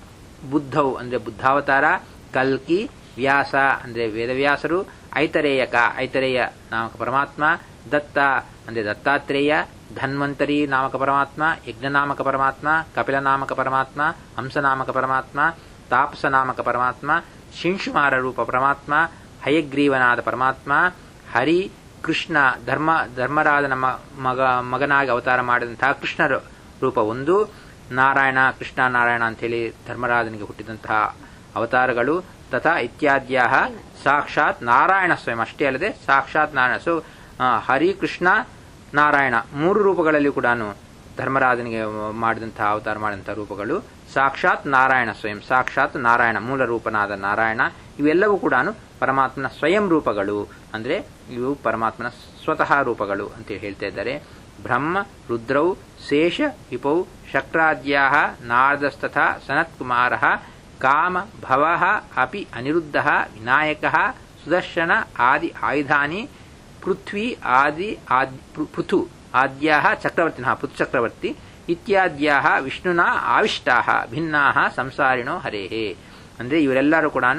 Speaker 1: ಬುದ್ಧವು ಅಂದ್ರೆ ಬುದ್ಧಾವತಾರ ಕಲ್ಕಿ ವ್ಯಾಸ ಅಂದ್ರೆ ವೇದವ್ಯಾಸರು ಐತರೇಯಕ ಐತರೇಯ ನಾಮಕ ಪರಮಾತ್ಮ ದತ್ತ ಅಂದ್ರೆ ದತ್ತಾತ್ರೇಯ ಧನ್ವಂತರಿ ನಾಮಕ ಪರಮಾತ್ಮ ಯಜ್ಞನಾಮಕ ಪರಮಾತ್ಮ ಕಪಿಲ ನಾಮಕ ಪರಮಾತ್ಮ ಹಂಸನಾಮಕ ಪರಮಾತ್ಮ ತಾಪಸ ನಾಮಕ ಪರಮಾತ್ಮ ಶಿಂಶುಮಾರ ರೂಪ ಪರಮಾತ್ಮ ಹಯಗ್ರೀವನಾದ ಪರಮಾತ್ಮ ಹರಿ ಕೃಷ್ಣ ಧರ್ಮ ಧರ್ಮರಾಜನ ಮಗ ಮಗನಾಗಿ ಅವತಾರ ಮಾಡಿದಂತಹ ಕೃಷ್ಣ ರೂಪ ಒಂದು ನಾರಾಯಣ ಕೃಷ್ಣ ನಾರಾಯಣ ಅಂತ ಹೇಳಿ ಧರ್ಮರಾಜನಿಗೆ ಹುಟ್ಟಿದಂತಹ ಅವತಾರಗಳು ತಥಾ ಇತ್ಯಾದ್ಯ ಸಾಕ್ಷಾತ್ ನಾರಾಯಣ ಸ್ವಯಂ ಅಷ್ಟೇ ಅಲ್ಲದೆ ಸಾಕ್ಷಾತ್ ನಾರಾಯಣ ಸೊ ಹರಿ ಕೃಷ್ಣ ನಾರಾಯಣ ಮೂರು ರೂಪಗಳಲ್ಲಿ ಕೂಡ ಧರ್ಮರಾಜನಿಗೆ ಮಾಡಿದಂತಹ ಅವತಾರ ಮಾಡಿದಂತಹ ರೂಪಗಳು ಸಾಕ್ಷಾತ್ ನಾರಾಯಣ ಸ್ವಯಂ ಸಾಕ್ಷಾತ್ ನಾರಾಯಣ ಮೂಲ ರೂಪನಾದ ನಾರಾಯಣ ಇವೆಲ್ಲವೂ ಕೂಡ ಪರಮಾತ್ಮನ ಸ್ವಯಂ ರೂಪಗಳು ಅಂದ್ರೆ ಇವು ಪರಮಾತ್ಮನ ಸ್ವತಃ ರೂಪಗಳು ಅಂತ ಹೇಳ್ತಾ ಇದ್ದಾರೆ ಬ್ರಹ್ಮ ರುದ್ರೌ ಶೇಷ ವಿಪೌ ಶಕ್ರಾದ್ಯಾ ನಾರದಸ್ತಥಾ ಸನತ್ಕುಮಾರ ಕಾಮ ಭವ ಅಪಿ ಅನಿರುದ್ಧ ವಿನಾಯಕ ಸುದರ್ಶನ ಆದಿ ಆಯುಧಾನಿ ಪೃಥ್ವಿ ಆದಿ ಪೃಥು ಆದ್ಯಾ ಚಕ್ರವರ್ತಿನ ಪೃಥು ಚಕ್ರವರ್ತಿ ಇತ್ಯಾದ್ಯಾ ವಿಷ್ಣುನ ಆವಿಷ್ಟಾ ಭಿನ್ನಾ ಸಂಸಾರಿಣೋ ಹರೇಹೇ ಅಂದ್ರೆ ಇವರೆಲ್ಲರೂ ಕೂಡ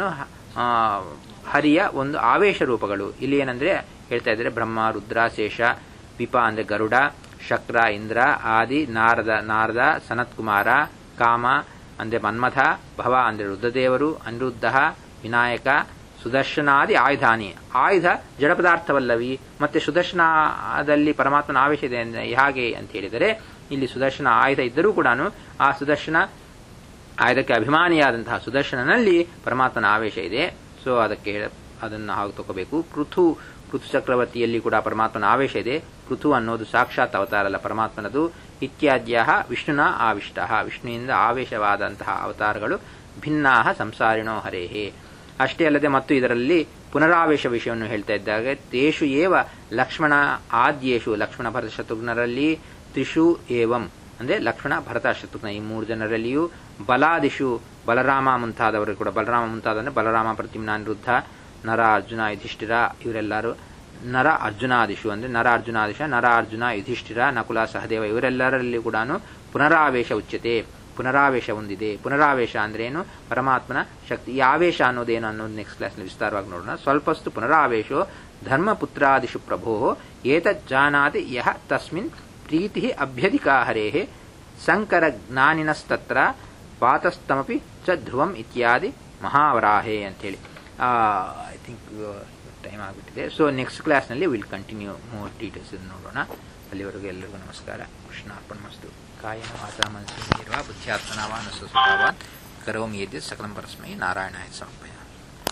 Speaker 1: ಹರಿಯ ಒಂದು ಆವೇಶ ರೂಪಗಳು ಇಲ್ಲಿ ಏನಂದ್ರೆ ಹೇಳ್ತಾ ಇದ್ದಾರೆ ಬ್ರಹ್ಮ ರುದ್ರ ಶೇಷ ವಿಪ ಅಂದ್ರೆ ಗರುಡ ಶಕ್ರ ಇಂದ್ರ ಆದಿ ನಾರದ ನಾರದ ಸನತ್ಕುಮಾರ ಕಾಮ ಅಂದ್ರೆ ಮನ್ಮಥ ಭವ ಅಂದ್ರೆ ರುದ್ರದೇವರು ಅನಿರುದ್ಧ ವಿನಾಯಕ ಸುದರ್ಶನಾದಿ ಆಯುಧಾನಿ ಆಯುಧ ಜಡ ಪದಾರ್ಥವಲ್ಲವಿ ಮತ್ತೆ ಸುದರ್ಶನದಲ್ಲಿ ಪರಮಾತ್ಮನ ಆವೇಶ ಇದೆ ಹಾಗೆ ಅಂತ ಹೇಳಿದರೆ ಇಲ್ಲಿ ಸುದರ್ಶನ ಆಯುಧ ಇದ್ದರೂ ಕೂಡ ಆ ಸುದರ್ಶನ ಆಯುಧಕ್ಕೆ ಅಭಿಮಾನಿಯಾದಂತಹ ಸುದರ್ಶನನಲ್ಲಿ ಪರಮಾತ್ಮನ ಆವೇಶ ಇದೆ ಸೊ ಅದಕ್ಕೆ ಅದನ್ನು ಹಾಗೆ ತಗೋಬೇಕು ಪೃಥು ಪೃಥು ಚಕ್ರವರ್ತಿಯಲ್ಲಿ ಕೂಡ ಪರಮಾತ್ಮನ ಆವೇಶ ಇದೆ ಪೃಥು ಅನ್ನೋದು ಸಾಕ್ಷಾತ್ ಅವತಾರ ಅಲ್ಲ ಪರಮಾತ್ಮನದು ಇತ್ಯಾದ್ಯ ವಿಷ್ಣುನ ಆವಿಷ್ಟ ವಿಷ್ಣುವಿಂದ ಆವೇಶವಾದಂತಹ ಅವತಾರಗಳು ಭಿನ್ನಾ ಸಂಸಾರಿಣೋ ಹರೇಹೇ ಅಷ್ಟೇ ಅಲ್ಲದೆ ಮತ್ತು ಇದರಲ್ಲಿ ಪುನರಾವೇಶ ವಿಷಯವನ್ನು ಹೇಳ್ತಾ ಇದ್ದಾಗ ತೇಷು ಏವ ಲಕ್ಷ್ಮಣ ಆದ್ಯೇಷು ಲಕ್ಷ್ಮಣ ಭರತ ಶತ್ರುಘ್ನರಲ್ಲಿ ತ್ರಿಷು ಏವಂ ಅಂದ್ರೆ ಲಕ್ಷ್ಮಣ ಭರತ ಶತ್ರುಘ್ನ ಈ ಮೂರು ಜನರಲ್ಲಿಯೂ ಬಲಾದಿಶು ಬಲರಾಮ ಮುಂತಾದವರು ಕೂಡ ಬಲರಾಮ ಮುಂತಾದ ಅಂದ್ರೆ ಬಲರಾಮ ಪ್ರತಿಮ್ನ ಅನಿರುದ್ಧ ನರ ಅರ್ಜುನ ಯುಧಿಷ್ಠಿರ ಇವರೆಲ್ಲರೂ ನರ ಅರ್ಜುನಾದಿಶು ಅಂದ್ರೆ ನರ ಅರ್ಜುನಾದಿಶ ನರ ಅರ್ಜುನ ಯುಧಿಷ್ಠಿರ ನಕುಲ ಸಹದೇವ ಇವರೆಲ್ಲರಲ್ಲಿ ಕೂಡ ಪುನರಾವೇಶ ಉಚ್ಯತೆ ಪುನರಾವೇಶ ಹೊಂದಿದೆ ಪುನರಾವೇಶ ಅಂದ್ರೆ ಏನು ಪರಮಾತ್ಮನ ಶಕ್ತಿ ಈ ಆವೇಶ ಅನ್ನೋದೇನು ಅನ್ನೋದು ನೆಕ್ಸ್ಟ್ ಕ್ಲಾಸ್ನಲ್ಲಿ ವಿಸ್ತಾರವಾಗಿ ನೋಡೋಣ ಸ್ವಲ್ಪಷ್ಟು ಪುನರಾವೇಶೋ ಧರ್ಮಪುತ್ರಾದಿಶು ಪ್ರಭೋ ಏತಜ್ಜಾನಾತಿ ಯಹ ತಸ್ಮಿನ್ ಪ್ರೀತಿ ಅಭ್ಯಧಿಕಾ ಹರೇಃ ಸಂಕರ ಜ್ಞಾನಿನಸ್ತತ್ರ ಪಾತಸ್ತಮಪಿ ಚ ಧ್ರುವಂ ಇತ್ಯಾದಿ ಮಹಾವರಾಹೆ ಅಂತೇಳಿ ಐ ಥಿಂಕ್ ಟೈಮ್ ಆಗಿಬಿಟ್ಟಿದೆ ಸೊ ನೆಕ್ಸ್ಟ್ ಕ್ಲಾಸ್ನಲ್ಲಿ ವಿಲ್ ಕಂಟಿನ್ಯೂ ಮೋರ್ ಡೀಟೇಲ್ಸ್ ನೋಡೋಣ ಅಲ್ಲಿವರೆಗೂ ಎಲ್ಲರಿಗೂ ನಮಸ್ಕಾರ ಕೃಷ್ಣಾರ್ಪಣ ಮಸ್ತು ಕಾಯನ ವಾಚ ಮನಸ್ಸಿರುವ ಬುದ್ಧ್ಯಾತ್ಮನಾವಾನ್ ಸ್ವಭಾವಾನ್ ಕರೋಮಿ ಯದ್ಯ ಸಕಲಂ ಪರಸ್ಮೈ ನಾರಾಯಣಾಯ ಸಮರ್ಪಯ